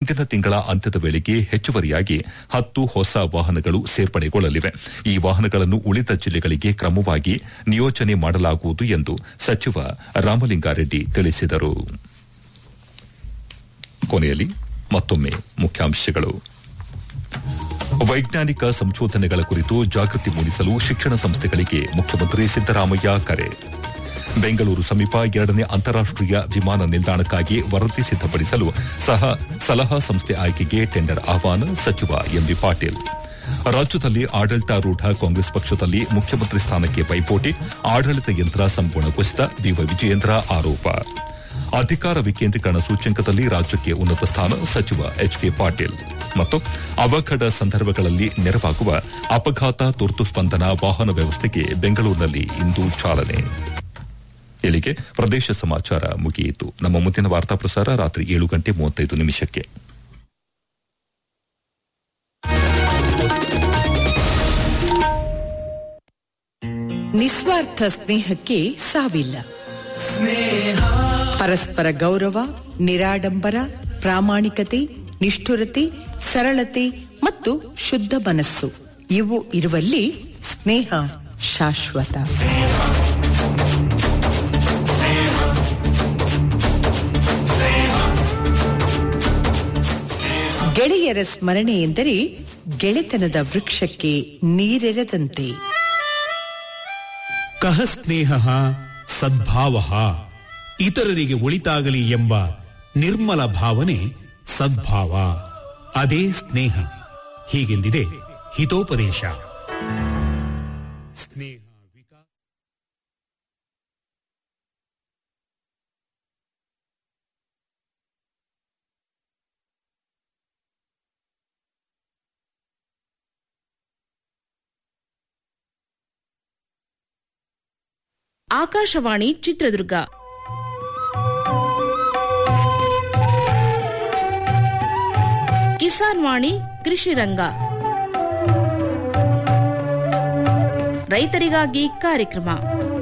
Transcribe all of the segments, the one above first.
ಮುಂದಿನ ತಿಂಗಳ ಅಂತ್ಯದ ವೇಳೆಗೆ ಹೆಚ್ಚುವರಿಯಾಗಿ ಹತ್ತು ಹೊಸ ವಾಹನಗಳು ಸೇರ್ಪಡೆಗೊಳ್ಳಲಿವೆ ಈ ವಾಹನಗಳನ್ನು ಉಳಿದ ಜಿಲ್ಲೆಗಳಿಗೆ ಕ್ರಮವಾಗಿ ನಿಯೋಜನೆ ಮಾಡಲಾಗುವುದು ಎಂದು ಸಚಿವ ರಾಮಲಿಂಗಾರೆಡ್ಡಿ ತಿಳಿಸಿದರು ಕೊನೆಯಲ್ಲಿ ಮತ್ತೊಮ್ಮೆ ಮುಖ್ಯಾಂಶಗಳು ವೈಜ್ಞಾನಿಕ ಸಂಶೋಧನೆಗಳ ಕುರಿತು ಜಾಗೃತಿ ಮೂಡಿಸಲು ಶಿಕ್ಷಣ ಸಂಸ್ಥೆಗಳಿಗೆ ಮುಖ್ಯಮಂತ್ರಿ ಸಿದ್ದರಾಮಯ್ಯ ಕರೆ ಬೆಂಗಳೂರು ಸಮೀಪ ಎರಡನೇ ಅಂತಾರಾಷ್ಟೀಯ ವಿಮಾನ ನಿಲ್ದಾಣಕ್ಕಾಗಿ ವರದಿ ಸಿದ್ದಪಡಿಸಲು ಸಹ ಸಲಹಾ ಸಂಸ್ಥೆ ಆಯ್ಕೆಗೆ ಟೆಂಡರ್ ಆಹ್ವಾನ ಸಚಿವ ಎಂಬಿ ಪಾಟೀಲ್ ರಾಜ್ಯದಲ್ಲಿ ಆಡಳಿತಾರೂಢ ಕಾಂಗ್ರೆಸ್ ಪಕ್ಷದಲ್ಲಿ ಮುಖ್ಯಮಂತ್ರಿ ಸ್ಥಾನಕ್ಕೆ ಪೈಪೋಟಿ ಆಡಳಿತ ಯಂತ್ರ ಸಂಪೂರ್ಣ ಕುಸಿತ ಬಿವೈ ವಿಜಯೇಂದ್ರ ಆರೋಪ ಅಧಿಕಾರ ವಿಕೇಂದ್ರೀಕರಣ ಸೂಚ್ಯಂಕದಲ್ಲಿ ರಾಜ್ಯಕ್ಕೆ ಉನ್ನತ ಸ್ಥಾನ ಸಚಿವ ಎಚ್ಕೆ ಪಾಟೀಲ್ ಮತ್ತು ಅವಘಡ ಸಂದರ್ಭಗಳಲ್ಲಿ ನೆರವಾಗುವ ಅಪಘಾತ ತುರ್ತು ಸ್ಪಂದನಾ ವಾಹನ ವ್ಯವಸ್ಥೆಗೆ ಬೆಂಗಳೂರಿನಲ್ಲಿ ಇಂದು ಚಾಲನೆ ಇಲ್ಲಿಗೆ ಪ್ರದೇಶ ಸಮಾಚಾರ ಮುಗಿಯಿತು ನಮ್ಮ ಮುಂದಿನ ವಾರ್ತಾ ಪ್ರಸಾರ ರಾತ್ರಿ ಏಳು ಗಂಟೆ ಮೂವತ್ತೈದು ನಿಮಿಷಕ್ಕೆ ನಿಸ್ವಾರ್ಥ ಸ್ನೇಹಕ್ಕೆ ಸಾವಿಲ್ಲ ಪರಸ್ಪರ ಗೌರವ ನಿರಾಡಂಬರ ಪ್ರಾಮಾಣಿಕತೆ ನಿಷ್ಠುರತೆ ಸರಳತೆ ಮತ್ತು ಶುದ್ಧ ಮನಸ್ಸು ಇವು ಇರುವಲ್ಲಿ ಸ್ನೇಹ ಶಾಶ್ವತ ಗೆಳೆಯರ ಸ್ಮರಣೆ ಎಂದರೆ ಗೆಳೆತನದ ವೃಕ್ಷಕ್ಕೆ ನೀರೆರೆದಂತೆ ಕಹ ಸ್ನೇಹ ಸದ್ಭಾವ ಇತರರಿಗೆ ಒಳಿತಾಗಲಿ ಎಂಬ ನಿರ್ಮಲ ಭಾವನೆ ಸದ್ಭಾವ ಅದೇ ಸ್ನೇಹ ಹೀಗೆಂದಿದೆ ಹಿತೋಪದೇಶ ಸ್ನೇಹ ವಿಕಾ ಆಕಾಶವಾಣಿ ಚಿತ್ರದುರ್ಗ ಕಿಸಾನ್ ವಾಣಿ ಕೃಷಿ ರಂಗ ರೈತರಿಗಾಗಿ ಕಾರ್ಯಕ್ರಮ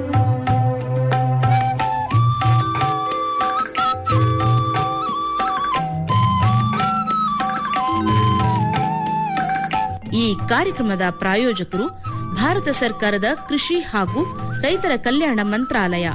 ಈ ಕಾರ್ಯಕ್ರಮದ ಪ್ರಾಯೋಜಕರು ಭಾರತ ಸರ್ಕಾರದ ಕೃಷಿ ಹಾಗೂ ರೈತರ ಕಲ್ಯಾಣ ಮಂತ್ರಾಲಯ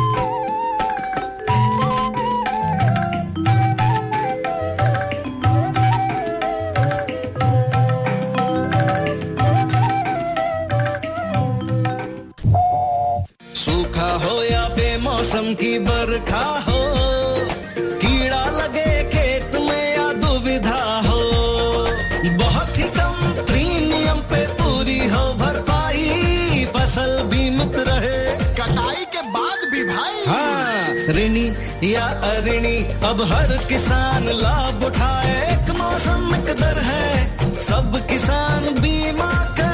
सूखा हो या बेमौसम की बरखा हो कीड़ा लगे खेत में या दुविधा हो बहुत ही कम प्रीमियम पे पूरी हो भरपाई फसल बीमित रहे कटाई के बाद भी भाई हाँ ऋणी या अऋणी अब हर किसान लाभ उठाए एक मौसम एक दर है सब किसान बीमा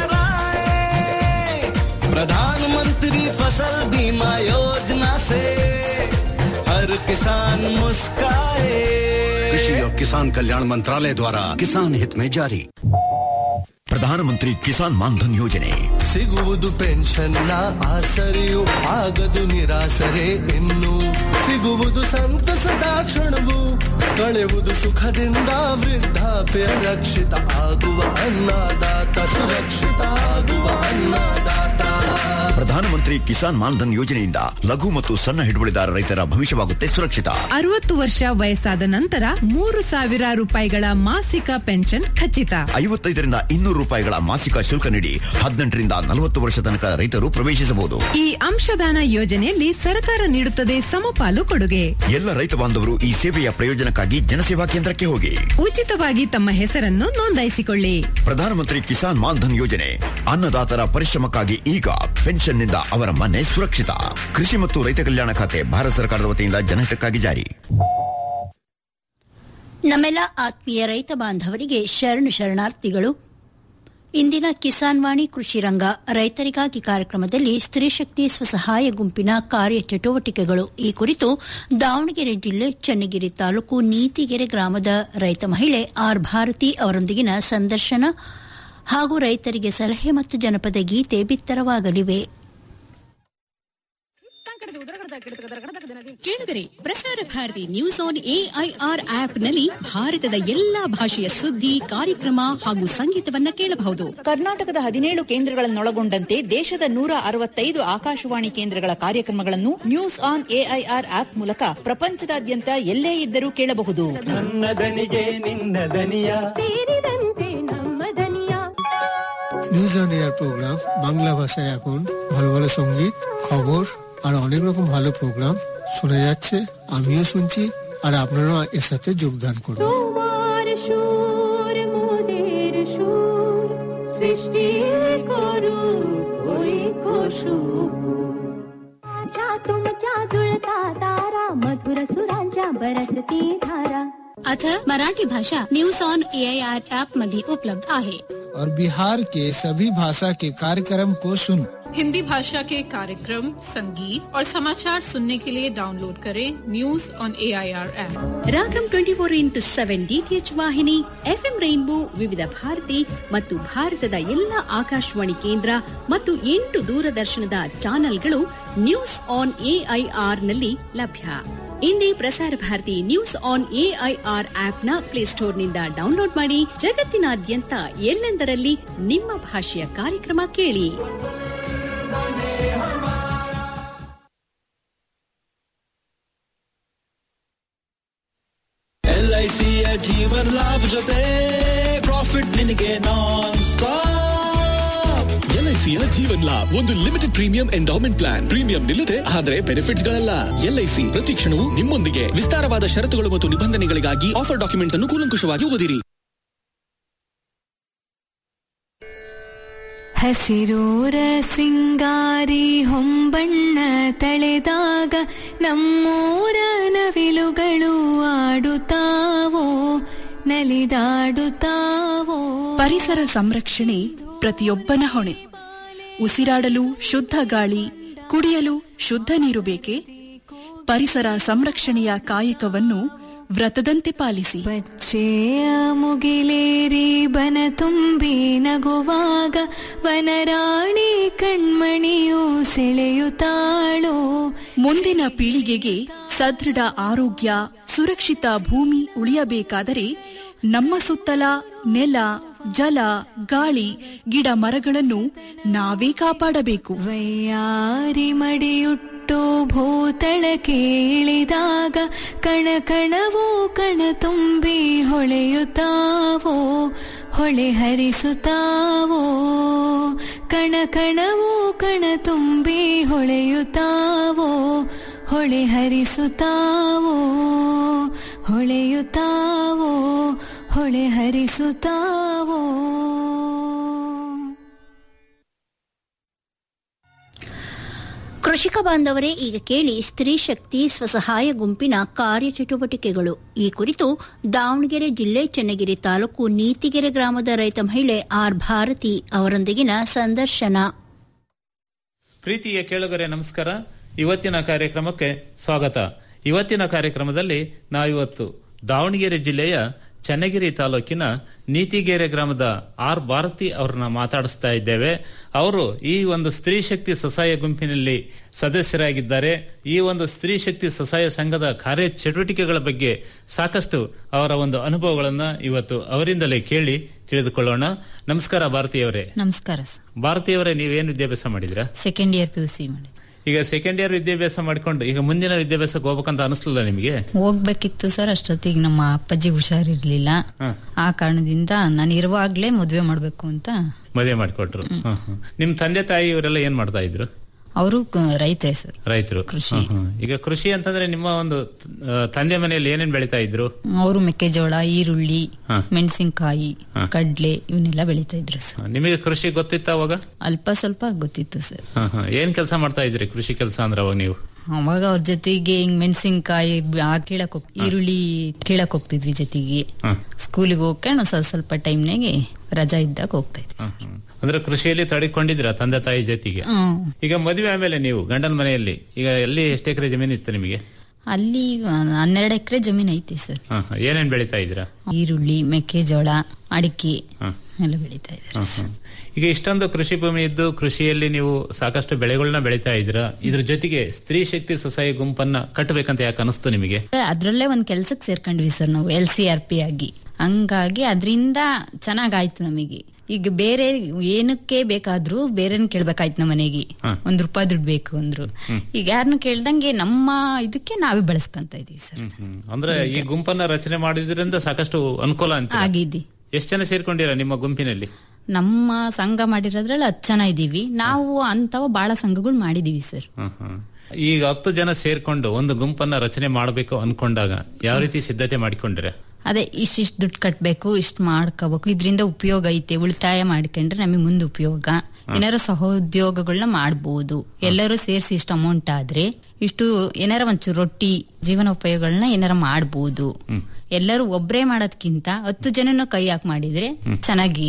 कराए प्रधानमंत्री फसल बीमा योजना से हर किसान मुस्काए कृषि और किसान कल्याण मंत्रालय द्वारा किसान हित में जारी ಪ್ರಧಾನಮಂತ್ರಿ ಕಿಸಾನ್ ಮಾನ್ಧನ್ ಯೋಜನೆ ಸಿಗುವುದು ಪೆನ್ಷನ್ನ ಆಸರೆಯು ಆಗದು ನಿರಾಸರೆ ಇನ್ನು ಸಿಗುವುದು ಸಂತಸದ ಕ್ಷಣವು ಕಳೆಯುವುದು ಸುಖದಿಂದ ವೃದ್ಧಾಪ್ಯ ರಕ್ಷಿತ ಆಗುವ ಅನ್ನದಾತ ಸುರಕ್ಷಿತ ಆಗುವ ಅನ್ನದಾತ ಪ್ರಧಾನಮಂತ್ರಿ ಕಿಸಾನ್ ಮಾನ್ಧನ್ ಯೋಜನೆಯಿಂದ ಲಘು ಮತ್ತು ಸಣ್ಣ ಹಿಡುವಳಿದಾರ ರೈತರ ಭವಿಷ್ಯವಾಗುತ್ತೆ ಸುರಕ್ಷಿತ ಅರವತ್ತು ವರ್ಷ ವಯಸ್ಸಾದ ನಂತರ ಮೂರು ಸಾವಿರ ರೂಪಾಯಿಗಳ ಮಾಸಿಕ ಪೆನ್ಷನ್ ಖಚಿತ ಐವತ್ತೈದರಿಂದ ಇನ್ನೂರು ರೂಪಾಯಿಗಳ ಮಾಸಿಕ ಶುಲ್ಕ ನೀಡಿ ಹದಿನೆಂಟರಿಂದ ನಲವತ್ತು ವರ್ಷ ತನಕ ರೈತರು ಪ್ರವೇಶಿಸಬಹುದು ಈ ಅಂಶದಾನ ಯೋಜನೆಯಲ್ಲಿ ಸರ್ಕಾರ ನೀಡುತ್ತದೆ ಸಮಪಾಲು ಕೊಡುಗೆ ಎಲ್ಲ ರೈತ ಬಾಂಧವರು ಈ ಸೇವೆಯ ಪ್ರಯೋಜನಕ್ಕಾಗಿ ಜನಸೇವಾ ಕೇಂದ್ರಕ್ಕೆ ಹೋಗಿ ಉಚಿತವಾಗಿ ತಮ್ಮ ಹೆಸರನ್ನು ನೋಂದಾಯಿಸಿಕೊಳ್ಳಿ ಪ್ರಧಾನಮಂತ್ರಿ ಕಿಸಾನ್ ಮಾನ್ಧನ್ ಯೋಜನೆ ಅನ್ನದಾತರ ಪರಿಶ್ರಮಕ್ಕಾಗಿ ಈಗ ಪೆನ್ಷನ್ನಿಂದ ಅವರ ಮನೆ ಸುರಕ್ಷಿತ ಕೃಷಿ ಮತ್ತು ರೈತ ಕಲ್ಯಾಣ ಖಾತೆ ಭಾರತ ಸರ್ಕಾರದ ವತಿಯಿಂದ ಜನಹಿತಕ್ಕಾಗಿ ಜಾರಿ ನಮ್ಮೆಲ್ಲ ಆತ್ಮೀಯ ರೈತ ಬಾಂಧವರಿಗೆ ಶರಣು ಶರಣಾರ್ಥಿಗಳು ಇಂದಿನ ಕಿಸಾನ್ ವಾಣಿ ಕೃಷಿ ರಂಗ ರೈತರಿಗಾಗಿ ಕಾರ್ಯಕ್ರಮದಲ್ಲಿ ಸ್ತ್ರೀಶಕ್ತಿ ಸ್ವಸಹಾಯ ಗುಂಪಿನ ಕಾರ್ಯಚಟುವಟಿಕೆಗಳು ಈ ಕುರಿತು ದಾವಣಗೆರೆ ಜಿಲ್ಲೆ ಚನ್ನಗಿರಿ ತಾಲೂಕು ನೀತಿಗೆರೆ ಗ್ರಾಮದ ರೈತ ಮಹಿಳೆ ಆರ್ ಭಾರತಿ ಅವರೊಂದಿಗಿನ ಸಂದರ್ಶನ ಹಾಗೂ ರೈತರಿಗೆ ಸಲಹೆ ಮತ್ತು ಜನಪದ ಗೀತೆ ಬಿತ್ತರವಾಗಲಿವೆ ಕೇಳಿದರೆ ಪ್ರಸಾರ ಭಾರತಿ ನ್ಯೂಸ್ ಆನ್ ಎಐಆರ್ ಆಪ್ನಲ್ಲಿ ಭಾರತದ ಎಲ್ಲಾ ಭಾಷೆಯ ಸುದ್ದಿ ಕಾರ್ಯಕ್ರಮ ಹಾಗೂ ಸಂಗೀತವನ್ನ ಕೇಳಬಹುದು ಕರ್ನಾಟಕದ ಹದಿನೇಳು ಕೇಂದ್ರಗಳನ್ನೊಳಗೊಂಡಂತೆ ದೇಶದ ನೂರ ಅರವತ್ತೈದು ಆಕಾಶವಾಣಿ ಕೇಂದ್ರಗಳ ಕಾರ್ಯಕ್ರಮಗಳನ್ನು ನ್ಯೂಸ್ ಆನ್ ಎಐಆರ್ ಆಪ್ ಮೂಲಕ ಪ್ರಪಂಚದಾದ್ಯಂತ ಎಲ್ಲೇ ಇದ್ದರೂ ಕೇಳಬಹುದು ನನ್ನ দনিಗೆ ನಿನ್ನ দনিಯ ಸೇರಿದಂತೆ ನಮ್ಮ দনিಯ news on air programme Bangla ভাষায় এখন ভালো ভালো সঙ্গীত খবর আর অনেক রকম ভালো প্রোগ্রাম শোনা যাচ্ছে আমিও শুনছি আর আপনারাও এর সাথে যোগদান করুন তোমার সুর মোদের সুর সৃষ্টি করু ওই कुसुम माझ्या तुमच्या जुळता तारा मधुर सुरांच्या बरसती धारा अथ मराठी भाषा न्यूज ऑन एआयआर ऍप मध्ये उपलब्ध आहे और बिहार के सभी भाषा के कार्यक्रम को सुनो हिंदी भाषा के कार्यक्रम संगीत और समाचार सुनने के लिए डाउनलोड करें news on A I R app ರಾಗಂ twenty four into seven DTH ವಾಹಿನಿ ಎಫ್ಎಂ ರೈನ್ಬೋ ವಿವಿಧ ಭಾರತಿ ಮತ್ತು ಭಾರತದ ಎಲ್ಲ ಆಕಾಶವಾಣಿ ಕೇಂದ್ರ ಮತ್ತು ಎಂಟು ದೂರದರ್ಶನದ ಚಾನೆಲ್ಗಳು ನ್ಯೂಸ್ ಆನ್ ಎಐಆರ್ ನಲ್ಲಿ ಲಭ್ಯ ಇಂದೇ Prasar Bharati news on AIR ಆಪ್ನ ಪ್ಲೇಸ್ಟೋರ್ನಿಂದ ಡೌನ್ಲೋಡ್ ಮಾಡಿ ಜಗತ್ತಿನಾದ್ಯಂತ ಎಲ್ಲೆಂದರಲ್ಲಿ ನಿಮ್ಮ ಭಾಷೆಯ ಕಾರ್ಯಕ್ರಮ ಕೇಳಿ ಎಲ್ಐಸಿಯ ಜೀವನ್ ಲಾಭ ಜೊತೆ ಪ್ರಾಫಿಟ್ ನಿನಗೆ ನಾನ್ ಸ್ಟಾಪ್ ಎಲ್ಐಸಿಯ ಜೀವನ್ ಲಾಭ್ ಒಂದು limited premium endowment plan premium ನಿಲ್ಲದೆ ಆದರೆ ಬೆನಿಫಿಟ್ಸ್ ಗಳಲ್ಲ ಎಲ್ಐಸಿ ಪ್ರತಿ ಕ್ಷಣವೂ ನಿಮ್ಮೊಂದಿಗೆ ವಿಸ್ತಾರವಾದ ಷರತ್ತುಗಳು ಮತ್ತು ನಿಬಂಧನೆಗಳಿಗಾಗಿ ಆಫರ್ ಡಾಕ್ಯುಮೆಂಟ್ ಅನ್ನು ಕೂಲಂಕುಷವಾಗಿ ಓದಿರಿ ಹಸಿರೂರ ಸಿಂಗಾರಿ ಹೊಂಬಣ್ಣ ತಳೆದಾಗ ನಮ್ಮೂರ ನವಿಲುಗಳು ಆಡುತ್ತಾವೋ ನಲಿದಾಡುತ್ತಾವೋ ಪರಿಸರ ಸಂರಕ್ಷಣೆ ಪ್ರತಿಯೊಬ್ಬನ ಹೊಣೆ ಉಸಿರಾಡಲು ಶುದ್ಧ ಗಾಳಿ ಕುಡಿಯಲು ಶುದ್ಧ ನೀರು ಬೇಕೆ ಪರಿಸರ ಸಂರಕ್ಷಣೆಯ ಕಾಯಕವನ್ನು ವ್ರತದಂತೆ ಪಾಲಿಸಿ ಪಚ್ಚೆಯ ಮುಗಿಲೇರಿ ಬನ ತುಂಬಿ ನಗುವಾಗ ವನರಾಣಿ ಕಣ್ಮಣಿಯು ಸೆಳೆಯುತ್ತಾಳೋ ಮುಂದಿನ ಪೀಳಿಗೆಗೆ ಸದೃಢ ಆರೋಗ್ಯ ಸುರಕ್ಷಿತ ಭೂಮಿ ಉಳಿಯಬೇಕಾದರೆ ನಮ್ಮ ಸುತ್ತಲ ನೆಲ ಜಲ ಗಾಳಿ ಗಿಡ ಮರಗಳನ್ನು ನಾವೇ ಕಾಪಾಡಬೇಕು ವೈಯಾರಿ ಮಡಿಯುಟ್ಟು ಭೂತಳಕ್ಕೆ ಇಳಿದಾಗ ಕಣ ಕಣವೋ ಕಣ ತುಂಬಿ ಹೊಳೆಯುತ್ತಾವೋ ಹೊಳೆ ಹರಿಸುತ್ತಾವೋ ಕಣ ಕಣವೋ ಕಣ ತುಂಬಿ ಹೊಳೆಯುತ್ತಾವೋ ಹೊಳೆ ಹರಿಸುತ್ತಾವೋ ಹೊಳೆಯುತ್ತಾವೋ ಹೊಳೆ ಹರಿಸುತ್ತಾವೋ ಕೃಷಿಕ ಬಾಂಧವರೇ ಈಗ ಕೇಳಿ ಸ್ತ್ರೀ ಶಕ್ತಿ ಸ್ವಸಹಾಯ ಗುಂಪಿನ ಕಾರ್ಯಚಟುವಟಿಕೆಗಳು ಈ ಕುರಿತು ದಾವಣಗೆರೆ ಜಿಲ್ಲೆ ಚನ್ನಗಿರಿ ತಾಲೂಕು ನೀತಿಗೆರೆ ಗ್ರಾಮದ ರೈತ ಮಹಿಳೆ ಆರ್ ಭಾರತಿ ಅವರೊಂದಿಗಿನ ಸಂದರ್ಶನ ಪ್ರೀತಿಯ ಕೇಳುಗರೆ ನಮಸ್ಕಾರ ಇವತ್ತಿನ ಕಾರ್ಯಕ್ರಮಕ್ಕೆ ಸ್ವಾಗತ ಇವತ್ತಿನ ಕಾರ್ಯಕ್ರಮದಲ್ಲಿ ನಾವಿವತ್ತು ದಾವಣಗೆರೆ ಜಿಲ್ಲೆಯ ಚನ್ನಗಿರಿ ತಾಲೂಕಿನ ನೀತಿಗೆರೆ ಗ್ರಾಮದ ಆರ್ ಭಾರತಿ ಅವರನ್ನ ಮಾತಾಡಿಸ್ತಾ ಇದ್ದೇವೆ ಅವರು ಈ ಒಂದು ಸ್ತ್ರೀ ಶಕ್ತಿ ಸ್ವಸಹಾಯ ಗುಂಪಿನಲ್ಲಿ ಸದಸ್ಯರಾಗಿದ್ದಾರೆ ಈ ಒಂದು ಸ್ತ್ರೀ ಶಕ್ತಿ ಸ್ವಸಹಾಯ ಸಂಘದ ಕಾರ್ಯ ಚಟುವಟಿಕೆಗಳ ಬಗ್ಗೆ ಸಾಕಷ್ಟು ಅವರ ಒಂದು ಅನುಭವಗಳನ್ನ ಇವತ್ತು ಅವರಿಂದಲೇ ಕೇಳಿ ತಿಳಿದುಕೊಳ್ಳೋಣ ನಮಸ್ಕಾರ ಭಾರತೀಯವರೇ ನಮಸ್ಕಾರ ಭಾರತೀಯವರೇ ನೀವೇನು ವಿದ್ಯಾಭ್ಯಾಸ ಮಾಡಿದ್ರಾ second year P U C ಮಾಡಿದ್ದೆ ಈಗ ಸೆಕೆಂಡ್ ಇಯರ್ ವಿದ್ಯಾಭ್ಯಾಸ ಮಾಡ್ಕೊಂಡು ಈಗ ಮುಂದಿನ ವಿದ್ಯಾಭ್ಯಾಸಕ್ಕೆ ಹೋಗ್ಬೇಕಂತ ಅನಿಸ್ಲಿಲ್ಲ ನಿಮಗೆ ಹೋಗ್ಬೇಕಿತ್ತು ಸರ್ ಅಷ್ಟೊತ್ತಿಗೆ ನಮ್ಮ ಅಪ್ಪಾಜಿ ಹುಷಾರಿರ್ಲಿಲ್ಲ ಆ ಕಾರಣದಿಂದ ನಾನು ಇರುವಾಗ್ಲೇ ಮದ್ವೆ ಮಾಡ್ಬೇಕು ಅಂತ ಮದುವೆ ಮಾಡಿಕೊಟ್ರು ನಿಮ್ ತಂದೆ ತಾಯಿ ಇವರೆಲ್ಲ ಏನ್ ಮಾಡ್ತಾ ಇದ್ರು ಅವರು ರೈತರೇ ಸರ್ ರೈತರು ಕೃಷಿ. ಹ್ಮ್, ಹ್ಮ್. ಈಗ ಕೃಷಿ ಅಂತಂದ್ರೆ ನಿಮ್ಮ ಒಂದು ಆ, ತಂದೆ ಮನೆಯಲ್ಲಿ ಏನೇನ್ ಬೆಳಿತಾ ಇದ್ರು ಅವರು ಮೆಕ್ಕೆಜೋಳ ಈರುಳ್ಳಿ ಹಾ. ಮೆಣಸಿನಕಾಯಿ ಹಾ. ಕಡ್ಲೆ ಇವನ್ನೆಲ್ಲ ಬೆಳೀತಾ ಇದ್ರು ಸರ್ ನಿಮಗೆ ಕೃಷಿ ಗೊತ್ತಿತ್ತ ಅವಾಗ ಅಲ್ಪ ಸ್ವಲ್ಪ ಗೊತ್ತಿತ್ತು ಸರ್ ಹ್ಮ್, ಹ್ಮ್. ಏನ್ ಕೆಲಸ ಮಾಡ್ತಾ ಇದ್ರಿ ಕೃಷಿ ಕೆಲಸ ಅಂದ್ರೆ ಅವಾಗ ನೀವು ಅವಾಗ ಅವ್ರ ಜೊತೆಗೆ ಹಿಂಗ್ ಮೆಣಸಿನಕಾಯಿ ಕೀಳಕ್ ಹೋಗ್ ಈರುಳ್ಳಿ ಕೀಳಕ್ ಹೋಗ್ತಿದ್ವಿ ಜೊತೆಗೆ ಹ್ಮ್. ಸ್ಕೂಲಿಗೆ ಹೋಗ್ಕೊಂಡು ಸ್ವಲ್ಪ ಸ್ವಲ್ಪ ಟೈಮ್ನಾಗೆ ರಜಾ ಇದ್ದಾಗ ಹೋಗ್ತಾ ಇದ್ವಿ ಹ್ಮ್, ಹ್ಮ್. ಅಂದ್ರೆ ಕೃಷಿಯಲ್ಲಿ ತಡಿಕೊಂಡಿದ್ರ ತಂದೆ ತಾಯಿ ಜೊತೆಗೆ ಹ್ಮ್. ಈಗ ಮದುವೆ ಆಮೇಲೆ ನೀವು ಗಂಡನ ಮನೆಯಲ್ಲಿ ಈಗ ಎಲ್ಲಿ ಎಷ್ಟು ಎಕರೆ ಜಮೀನು ಇತ್ತು ನಿಮಗೆ ಅಲ್ಲಿ ಹನ್ನೆರಡು ಎಕರೆ ಜಮೀನ್ ಐತಿ ಸರ್ ಹ, ಹ. ಏನೇನ್ ಬೆಳಿತಾ ಇದ್ದೀರಾ ಈರುಳ್ಳಿ ಮೆಕ್ಕೆಜೋಳ ಅಡಿಕೆ ಹ. ಎಲ್ಲ ಬೆಳೀತಾ ಇದ್ದಾರೆ ಹ, ಹ. ಈಗ ಇಷ್ಟೊಂದು ಕೃಷಿ ಭೂಮಿ ಇದ್ದು ಕೃಷಿಯಲ್ಲಿ ನೀವು ಸಾಕಷ್ಟು ಬೆಳೆಗಳನ್ನ ಬೆಳಿತಾ ಇದ್ದೀರಾ ಇದ್ರ ಜೊತೆಗೆ ಸ್ತ್ರೀ ಶಕ್ತಿ ಸ್ವಸಹಾಯ ಗುಂಪನ್ನ ಕಟ್ಟಬೇಕಂತ ಯಾಕೆ ಅನಿಸ್ತು ನಿಮಗೆ ಅದ್ರಲ್ಲೇ ಒಂದ್ ಕೆಲ್ಸಕ್ಕೆ ಸೇರ್ಕೊಂಡ್ವಿ ಸರ್ ನಾವು ಎಲ್ ಸಿ ಆರ್ ಪಿ ಆಗಿ ಹಂಗಾಗಿ ಅದರಿಂದ ಚೆನ್ನಾಗಾಯ್ತು ನಮಗೆ ಈಗ ಬೇರೆ ಏನಕ್ಕೆ ಬೇಕಾದ್ರೂ ಬೇರೆನ್ ಕೇಳ್ಬೇಕಾಯ್ತು ನಮ್ಮ ಮನೆಗೆ ಒಂದ್ ರೂಪಾಯಿ ದುಡ್ಡು ಬೇಕು ಅಂದ್ರು ಈಗ ಯಾರನ್ನು ಕೇಳ್ದಂಗೆ ನಮ್ಮ ಇದಕ್ಕೆ ನಾವೇ ಬಳಸ್ಕೊಂತ ಇದೀವಿ ಸರ್ ಹ್ಮ್. ಅಂದ್ರೆ ಈ ಗುಂಪನ್ನ ರಚನೆ ಮಾಡಿದ್ರಿಂದ ಸಾಕಷ್ಟು ಅನುಕೂಲ ಅಂತ ಆಗಿದೆ ಎಷ್ಟು ಜನ ಸೇರ್ಕೊಂಡಿರ ನಿಮ್ಮ ಗುಂಪಿನಲ್ಲಿ ನಮ್ಮ ಸಂಘ ಮಾಡಿರೋದ್ರಲ್ಲಿ ಹತ್ತು ಜನ ಇದೀವಿ ನಾವು ಅಂತವ ಬಹಳ ಸಂಘಗಳು ಮಾಡಿದೀವಿ ಸರ್ ಹ, ಹ. ಈಗ ಹತ್ತು ಜನ ಸೇರ್ಕೊಂಡು ಒಂದು ಗುಂಪನ್ನ ರಚನೆ ಮಾಡಬೇಕು ಅನ್ಕೊಂಡಾಗ ಯಾವ ರೀತಿ ಸಿದ್ಧತೆ ಮಾಡಿಕೊಂಡಿರ ಅದೇ ಇಷ್ಟಿಷ್ಟು ದುಡ್ಡು ಕಟ್ಬೇಕು ಇಷ್ಟು ಮಾಡ್ಕೋಬೇಕು ಇದರಿಂದ ಉಪಯೋಗ ಐತೆ ಉಳಿತಾಯ ಮಾಡ್ಕೊಂಡ್ರೆ ನಮಗೆ ಮುಂದೆ ಉಪಯೋಗ ಏನಾರ ಸಹೋದ್ಯೋಗಗಳನ್ನ ಮಾಡ್ಬೋದು ಎಲ್ಲರೂ ಸೇರಿಸಿ ಇಷ್ಟು ಅಮೌಂಟ್ ಆದ್ರೆ ಇಷ್ಟು ಏನಾರ ಒಂಚೂರು ರೊಟ್ಟಿ ಜೀವನೋಪಯೋಗಗಳನ್ನ ಏನಾರ ಮಾಡ್ಬೋದು ಎಲ್ಲರೂ ಒಬ್ರೇ ಮಾಡೋದ್ಕಿಂತ ಹತ್ತು ಜನನ ಕೈ ಹಾಕಿ ಮಾಡಿದ್ರೆ ಚೆನ್ನಾಗಿ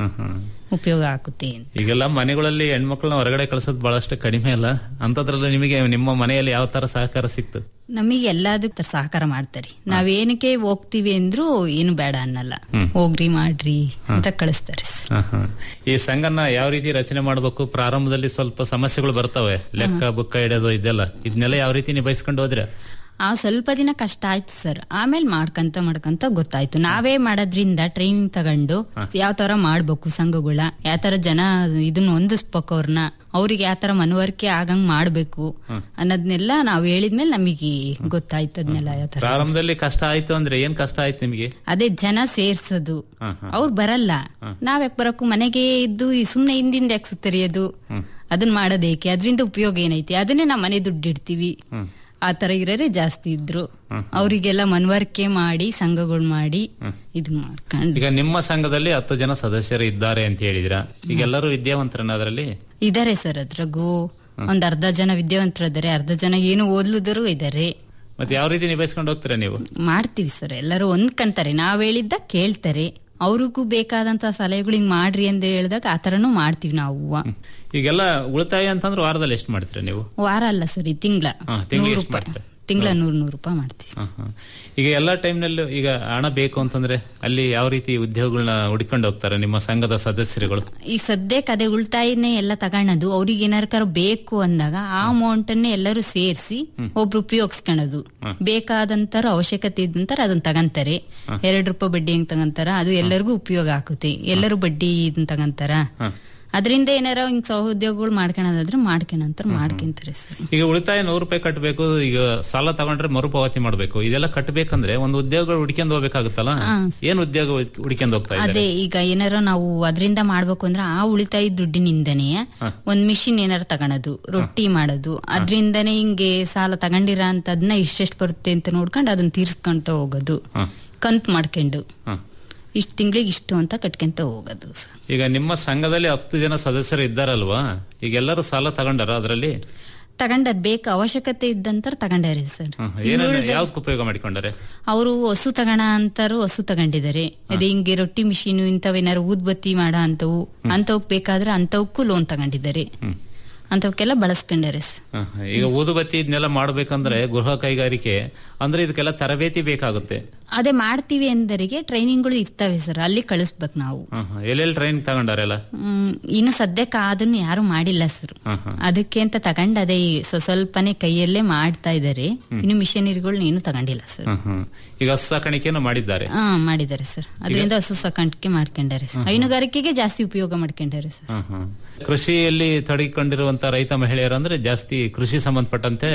ಉಪಯೋಗ ಆಗುತ್ತೆ ಅಂತ. ಈಗೆಲ್ಲ ಮನೆಗಳಲ್ಲಿ ಹೆಣ್ಮಕ್ಳನ್ನ ಹೊರಗಡೆ ಕಳ್ಸೋದು ಬಹಳಷ್ಟು ಕಡಿಮೆ ಅಲ್ಲ ಅಂತದ್ರಲ್ಲಿ ನಿಮಗೆ ನಿಮ್ಮ ಮನೆಯಲ್ಲಿ ಯಾವ ತರ ಸಹಕಾರ ಸಿಕ್ತು ನಮಗೆ ಎಲ್ಲದಕ್ಕೆ ಸಹಕಾರ ಮಾಡ್ತಾರೆ ನಾವೇನಕ್ಕೆ ಹೋಗ್ತೀವಿ ಅಂದ್ರೂ ಏನು ಬೇಡ ಅನ್ನಲ್ಲ ಹೋಗ್ರಿ ಮಾಡ್ರಿ ಅಂತ ಕಳಿಸ್ತಾರೆ ಹ, ಹ. ಈ ಸಂಘನ ಯಾವ ರೀತಿ ರಚನೆ ಮಾಡಬೇಕು ಪ್ರಾರಂಭದಲ್ಲಿ ಸ್ವಲ್ಪ ಸಮಸ್ಯೆಗಳು ಬರ್ತವೆ ಲೆಕ್ಕ ಬುಕ್ಕ ಇಡೋದು ಇದೆಲ್ಲ ಇದನ್ನೆಲ್ಲ ಯಾವ ರೀತಿ ನಿಭಾಯಿಸ್ಕೊಂಡು ಹೋದ್ರೆ ಆ ಸ್ವಲ್ಪ ದಿನ ಕಷ್ಟ ಆಯ್ತು ಸರ್ ಆಮೇಲೆ ಮಾಡ್ಕಂತ ಮಾಡ್ಕಂತ ಗೊತ್ತಾಯ್ತು ನಾವೇ ಮಾಡೋದ್ರಿಂದ ಟ್ರೈನಿಂಗ್ ತಗೊಂಡು ಯಾವ ತರ ಮಾಡ್ಬೇಕು ಸಂಘಗಳ ಯಾವ ತರ ಜನ ಇದನ್ನ ಹೊಂದಿಸ್ಬೇಕು ಅವ್ರನ್ನ ಅವ್ರಿಗೆ ಯಾವ ತರ ಮನವರಿಕೆ ಆಗಂಗ್ ಮಾಡ್ಬೇಕು ಅನ್ನೋದ್ನೆಲ್ಲ ನಾವ್ ಹೇಳಿದ್ಮೇಲೆ ನಮಗೆ ಗೊತ್ತಾಯ್ತು ಅದನ್ನೆಲ್ಲ ಯಾವ ತರ ಪ್ರಾರಂಭದಲ್ಲಿ ಕಷ್ಟ ಆಯ್ತು ಅಂದ್ರೆ ಏನ್ ಕಷ್ಟ ಆಯ್ತು ನಿಮಗೆ ಅದೇ ಜನ ಸೇರ್ಸೋದು ಹ, ಹ. ಅವ್ರು ಬರಲ್ಲ ನಾವ್ ಯಾಕೆ ಬರಕು ಮನೆಗೆ ಇದ್ದು ಈ ಸುಮ್ನೆ ಹಿಂದಿಂದ ಯಾಕೆ ಸುತ್ತರಿಯೋದು ಅದನ್ನ ಮಾಡೋದೇಕೆ ಅದರಿಂದ ಉಪಯೋಗ ಏನೈತಿ ಅದನ್ನೇ ನಾವ್ ಮನೆ ದುಡ್ಡು ಇಡ್ತೀವಿ ಆ ತರ ಇರೋರೇ ಜಾಸ್ತಿ ಇದ್ರು ಅವರಿಗೆಲ್ಲ ಮನವರಿಕೆ ಮಾಡಿ ಸಂಘಗಳು ಮಾಡಿ ಇದು ಮಾಡ್ಕೊಂಡು ಈಗ ನಿಮ್ಮ ಸಂಘದಲ್ಲಿ ಹತ್ತು ಜನ ಸದಸ್ಯರು ಇದ್ದಾರೆ ಅಂತ ಹೇಳಿದ್ರ ಈಗ ಎಲ್ಲರೂ ವಿದ್ಯಾವಂತರನ್ನ ಅದರಲ್ಲಿ ಇದಾರೆ ಸರ್ ಅದ್ರಾಗೂ ಒಂದ್ ಅರ್ಧ ಜನ ವಿದ್ಯಾವಂತರಿದ್ದಾರೆ ಅರ್ಧ ಜನ ಏನು ಓದ್ಲುದರು ಇದಾರೆ ಮತ್ತೆ ಯಾವ ರೀತಿ ನಿಭಾಯಿಸ್ಕೊಂಡು ಹೋಗ್ತೀರಾ ನೀವು ಮಾಡ್ತೀವಿ ಸರ್ ಎಲ್ಲರೂ ಹೊಂದ್ಕೊಂತಾರೆ ನಾವ್ ಹೇಳಿದ್ದ ಕೇಳ್ತಾರೆ ಅವ್ರಿಗೂ ಬೇಕಾದಂತ ಸಲಹೆಗಳು ಹಿಂಗ್ ಮಾಡ್ರಿ ಅಂತ ಹೇಳಿದಾಗ ಆ ತರನು ಮಾಡ್ತೀವಿ ನಾವು ಈಗೆಲ್ಲ ಉಳಿತಾಯ ಅಂತಂದ್ರೆ ವಾರದಲ್ಲಿ ಎಷ್ಟು ಮಾಡ್ತೀರಾ ನೀವು ವಾರ ಅಲ್ಲ ಸರ್ ಈ ತಿಂಗಳ ಹಾ, ತಿಂಗ್ಳು ನೂರು ಎಷ್ಟ್ ರೂಪಾಯಿ ಮಾಡ್ತೀರಾ? ತಿಂಗಳ ನೂರ್ ನೂರು ರೂಪಾಯಿ ಮಾಡ್ತೀವಿ ಹ, ಹ. ಈಗ ಎಲ್ಲಾ ಟೈಮ್ನಲ್ಲೂ ಈಗ ಹಣ ಬೇಕು ಅಂತಂದ್ರೆ ಅಲ್ಲಿ ಯಾವ ರೀತಿ ಉದ್ಯೋಗಗಳನ್ನ ಹುಡ್ಕೊಂಡು ಹೋಗ್ತಾರೆ ನಿಮ್ಮ ಸಂಘದ ಸದಸ್ಯರುಗಳು ಈ ಸದ್ಯಕ್ಕೆ ಅದೇ ಉಳಿತಾಯನೇ ಎಲ್ಲ ತಗೊಳೋದು ಅವ್ರಿಗೆ ಏನಾರ ಬೇಕು ಅಂದಾಗ ಆ ಅಮೌಂಟ್ ಅನ್ನೇ ಎಲ್ಲರೂ ಸೇರಿಸಿ ಒಬ್ರು ಉಪಯೋಗಿಸ್ಕೊಳೋದು ಬೇಕಾದಂತರ ಅವಶ್ಯಕತೆ ಇದ್ದಂತರ ಅದನ್ನ ತಗಂತಾರೆ ಎರಡ್ ರೂಪಾಯಿ ಬಡ್ಡಿ ಹೆಂಗ್ ತಗಂತಾರ ಅದು ಎಲ್ಲರಿಗೂ ಉಪಯೋಗ ಆಗುತ್ತೆ ಎಲ್ಲರೂ ಬಡ್ಡಿ ಇದನ್ನ ತಗಂತಾರ ಅದರಿಂದ ಏನಾರ ಹಿಂಗ್ ಸಹೋದ್ಯೋಗಗಳು ಮಾಡ್ಕೊಳೋದಾದ್ರೆ ಮಾಡ್ಕೊಳಂತಾರ ಮಾಡ್ಕೊಂತಾರೆ ಸರ್ ಈಗ ಉಳಿತಾಯ ನೂರು ರೂಪಾಯಿ ಕಟ್ಟಬೇಕು ಈಗ ಸಾಲ ತಗೊಂಡ್ರೆ ಮರುಪಾವತಿ ಮಾಡ್ಬೇಕು ಇದೆಲ್ಲ ಕಟ್ಟಬೇಕಂದ್ರೆ ಒಂದು ಉದ್ಯೋಗ ಹುಡ್ಕೊಂಡು ಹೋಗ್ಬೇಕಾಗುತ್ತಲ್ಲ ಹಾ. ಏನ್ ಉದ್ಯೋಗ ಹುಡ್ಕೊಂಡು ಹೋಗ್ತಾ ಇದ್ದಾರೆ ಅದೇ ಈಗ ಏನಾರ ನಾವು ಅದರಿಂದ ಮಾಡ್ಬೇಕು ಅಂದ್ರೆ ಆ ಉಳಿತಾಯ ದುಡ್ಡಿನಿಂದನೇ ಒಂದ್ ಮಿಷಿನ್ ಏನಾರ ತಗೊಳೋದು ರೊಟ್ಟಿ ಮಾಡೋದು ಅದ್ರಿಂದನೇ ಹಿಂಗೆ ಸಾಲ ತಗೊಂಡಿರ ಅಂತದ್ನ ಇಷ್ಟೆಷ್ಟು ಬರುತ್ತೆ ಅಂತ ನೋಡ್ಕೊಂಡು ಅದನ್ನ ತೀರ್ಸ್ಕೊಂತ ಹೋಗೋದು ಕಂತ್ ಮಾಡ್ಕೊಂಡು ಇಷ್ಟ ತಿಂಗಳಿಗೆ ಇಷ್ಟು ಅಂತ ಕಟ್ಕೊಂತ ಹೋಗೋದು ಸರ್. ಈಗ ನಿಮ್ಮ ಸಂಘದಲ್ಲಿ ಹತ್ತು ಜನ ಸದಸ್ಯರು ಇದ್ದಾರಲ್ವಾ ಈಗ ಎಲ್ಲರೂ ಸಾಲ ತಗೊಂಡಾರ ಅದರಲ್ಲಿ ತಗೊಂಡಾರ ಬೇಕು ಅವಶ್ಯಕತೆ ಇದ್ದಂತರ ತಗೊಂಡಾರೆ ಸರ್ ಏನೇನು ಯಾವ್ದಕ್ಕೆ ಉಪಯೋಗ ಮಾಡಿಕೊಂಡಾರೆ ಅವರು ಹಸು ತಗೋಣ ಅಂತಾರು ಹಸು ತಗೊಂಡಿದ್ದಾರೆ ಅದೇ ಹಿಂಗೆ ರೊಟ್ಟಿ ಮಿಷಿನ್ ಇಂಥವೇನಾರು ಊದ್ಬತ್ತಿ ಮಾಡ ಅಂತವು ಅಂತವಕ್ ಬೇಕಾದ್ರೆ ಅಂತವಕ್ಕೂ ಲೋನ್ ತಗೊಂಡಿದ್ದಾರೆ ಅಂತವಕ್ಕೆಲ್ಲ ಬಳಸ್ಕೊಂಡಾರೆ ಸರ್. ಹ, ಹ. ಈಗ ಊದುಬತ್ತಿ ಇದನ್ನೆಲ್ಲ ಮಾಡ್ಬೇಕಂದ್ರೆ ಗೃಹ ಕೈಗಾರಿಕೆ ಅಂದ್ರೆ ಇದಕ್ಕೆಲ್ಲ ತರಬೇತಿ ಬೇಕಾಗುತ್ತೆ ಅದೇ ಮಾಡ್ತೀವಿ ಎಂದರಿಗೆ ಟ್ರೈನಿಂಗ್ಗಳು ಇರ್ತವೆ ಸರ್ ಅಲ್ಲಿ ಕಳಿಸ್ಬೇಕು ನಾವು ಹ, ಹ. ಎಲ್ಲೆಲ್ಲಿ ಟ್ರೈನ್ ತಗೊಂಡಾರೆಲ್ಲ ಹ್ಮ್, ಇನ್ನು ಸದ್ಯಕ್ಕೆ ಅದನ್ನ ಯಾರು ಮಾಡಿಲ್ಲ ಸರ್ ಹ, ಹ. ಅದಕ್ಕೆ ಅಂತ ತಗೊಂಡ್ ಅದೇ ಈ ಸ್ವ- ಸ್ವಲ್ಪನೇ ಕೈಯಲ್ಲೇ ಮಾಡ್ತಾ ಇದ್ದಾರೆ ಇನ್ನು ಮಿಷನರಿಗಳನ್ನ ಏನು ತಗೊಂಡಿಲ್ಲ ಸರ್ ಹ, ಹ. ಈಗ ಹಸು ಸಾಕಾಣಿಕೆಯನ್ನು ಮಾಡಿದ್ದಾರೆ ಹಾ ಮಾಡಿದ್ದಾರೆ ಸರ್ ಅದರಿಂದ ಹಸು ಸಾಕಾಣಿಕೆ ಮಾಡ್ಕೊಂಡಾರೆ ಸರ್ ಹೈನುಗಾರಿಕೆಗೆ ಜಾಸ್ತಿ ಉಪಯೋಗ ಮಾಡ್ಕೊಂಡಾರೆ ಸರ್ ಹ, ಹ. ಕೃಷಿಯಲ್ಲಿ ತೊಡಗಿಕೊಂಡಿರುವಂತ ರೈತ ಮಹಿಳೆಯರು ಅಂದ್ರೆ ಜಾಸ್ತಿ ಕೃಷಿ ಸಂಬಂಧಪಟ್ಟಂತೆ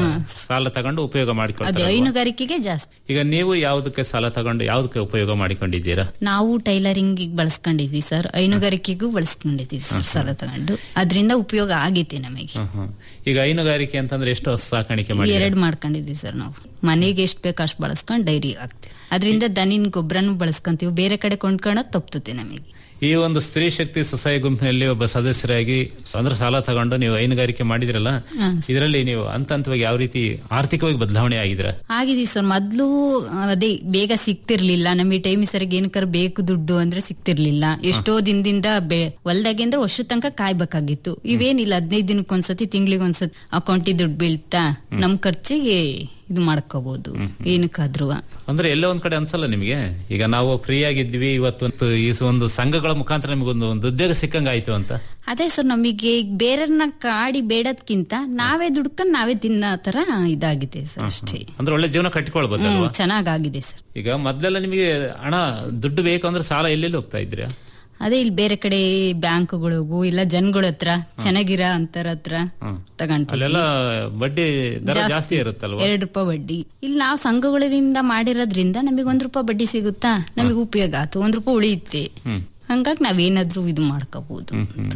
ಸಾಲ ತಗೊಂಡು ಉಪಯೋಗ ಅದೇ ಮಾಡಿಕೊಳ್ತಾರೆ ಹೈನುಗಾರಿಕೆಗೆ ಜಾಸ್ತಿ ಈಗ ನೀವು ಯಾವುದಕ್ಕೆ ಸಾಲ ತಗೊಂಡು ಯಾವುದಕ್ಕೆ ಉಪಯೋಗ ಮಾಡಿಕೊಂಡಿದ್ದೀರಾ ನಾವು ಟೈಲರಿಂಗ್ ಬಳಸ್ಕೊಂಡಿದ್ವಿ ಸರ್ ಹೈನುಗಾರಿಕೆಗೂ ಬಳಸ್ಕೊಂಡಿದ್ವಿ ಸರ್ ಸಾಲ ತಗೊಂಡು ಅದರಿಂದ ಉಪಯೋಗ ಆಗೈತಿ ನಮಗೆ ಹ, ಹ. ಈಗ ಹೈನುಗಾರಿಕೆ ಅಂತಂದ್ರೆ ಎಷ್ಟು ಹಸು ಸಾಕಾಣಿಕೆ ಮಾಡಿ ಎರಡ್ ಮಾಡ್ಕೊಂಡಿದ್ವಿ ಸರ್ ನಾವು ಮನೆಗೆ ಎಷ್ಟ್ ಬೇಕು ಅಷ್ಟು ಬಳಸ್ಕೊಂಡು ಡೈರಿ ಹಾಕ್ತಿವಿ ಅದರಿಂದ ದನಿನ್ ಗೊಬ್ಬರನು ಬಳಸ್ಕೊಂತೀವಿ ಬೇರೆ ಕಡೆ ಕೊಂಡ್ಕೊಳ್ಳೋದು ತಪ್ಪುತ್ತೆ ನಮಗೆ ಈ ಒಂದು ಸ್ತ್ರೀ ಶಕ್ತಿ ಸ್ವಸಹಾಯ ಗುಂಪಿನಲ್ಲಿ ಒಬ್ಬ ಸದಸ್ಯರಾಗಿ ಅಂದ್ರೆ ಸಾಲ ತಗೊಂಡು ನೀವು ಹೈನುಗಾರಿಕೆ ಮಾಡಿದ್ರಲ್ಲ ಹಾ. ಇದರಲ್ಲಿ ನೀವು ಹಂತ ಹಂತವಾಗಿ ಯಾವ ರೀತಿ ಆರ್ಥಿಕವಾಗಿ ಬದಲಾವಣೆ ಆಗಿದ್ರ ಆಗಿದೀವಿ ಸರ್ ಮೊದ್ಲು ಅದೇ ಬೇಗ ಸಿಕ್ತಿರ್ಲಿಲ್ಲ ನಮಗೆ ಟೈಮ್ ಸರಿಗೆ ಏನಕ್ಕಾರ ಬೇಕು ದುಡ್ಡು ಅಂದ್ರೆ ಸಿಕ್ತಿರ್ಲಿಲ್ಲ ಎಷ್ಟೋ ದಿನದಿಂದ ಬೆ ಹೊಲ್ದಾಗೆ ಅಂದ್ರೆ ವರ್ಷದ ತನಕ ಕಾಯ್ಬೇಕಾಗಿತ್ತು ಇವೇನಿಲ್ಲ ಹದಿನೈದು ದಿನಕ್ಕೊಂದ್ಸತಿ ತಿಂಗಳಿಗೆ ಒಂದ್ಸತಿ ಅಕೌಂಟಿಗೆ ದುಡ್ಡು ಬೀಳ್ತಾ ನಮ್ ಖರ್ಚಿಗೆ ಇದು ಮಾಡ್ಕೋಬಹುದು ಏನಕ್ಕಾದ್ರೂ ಅಂದ್ರೆ ಎಲ್ಲೋ ಒಂದ್ ಕಡೆ ಅನ್ಸಲ್ಲ ನಿಮಗೆ ಈಗ ನಾವು ಫ್ರೀ ಆಗಿದ್ವಿ ಇವತ್ತು ಈ ಒಂದು ಸಂಘಗಳ ಮುಖಾಂತರ ನಿಮಗೊಂದು ಒಂದು ಉದ್ಯೋಗ ಸಿಕ್ಕಂಗ ಆಯ್ತು ಅಂತ ಅದೇ ಸರ್ ನಮಗೆ ಈಗ ಬೇರೆಯವ್ರನ್ನ ಕಾಡಿ ಬೇಡದ್ಕಿಂತ ನಾವೇ ದುಡ್ಕೊಂಡು ನಾವೇ ತಿನ್ನೋ ತರ ಇದಾಗಿದೆ ಸರ್ ಅಷ್ಟೇ ಅಂದ್ರೆ ಒಳ್ಳೆ ಜೀವನ ಕಟ್ಟಿಕೊಳ್ಬೋದಲ್ವಾ ಹ್ಮ್ ಚೆನ್ನಾಗಾಗಿದೆ ಸರ್ ಈಗ ಮೊದ್ಲೆಲ್ಲ ನಿಮಗೆ ಹಣ ದುಡ್ಡು ಬೇಕು ಅಂದ್ರೆ ಸಾಲ ಎಲ್ಲೆಲ್ಲಿ ಹೋಗ್ತಾ ಇದ್ರಿ ಅದೇ ಇಲ್ಲಿ ಬೇರೆ ಕಡೆ ಬ್ಯಾಂಕ್ಗಳಿಗೂ ಇಲ್ಲ ಜನಗಳ ಹತ್ರ ಚೆನ್ನಾಗಿರ ಅಂತರ ಹತ್ರ ತಗೊಂತೀವಿ ಅಲ್ಲೆಲ್ಲ ಬಡ್ಡಿ ದರ ಜಾಸ್ತಿ ಇರುತ್ತಲ್ವಾ ಎರಡು ರೂಪಾಯಿ ಬಡ್ಡಿ ಇಲ್ಲಿ ನಾವು ಸಂಘಗಳಿಂದ ಮಾಡಿರೋದ್ರಿಂದ ನಮಗೆ ಒಂದ್ ರೂಪಾಯಿ ಬಡ್ಡಿ ಸಿಗುತ್ತಾ ನಮಗೆ ಉಪಯೋಗ ಆಯ್ತು ಒಂದ್ ರೂಪಾಯಿ ಉಳಿಯುತ್ತೆ ಹ್ಮ್ ಹಂಗಾಗಿ ನಾವೇನಾದ್ರೂ ಇದು ಮಾಡ್ಕೋಬಹುದು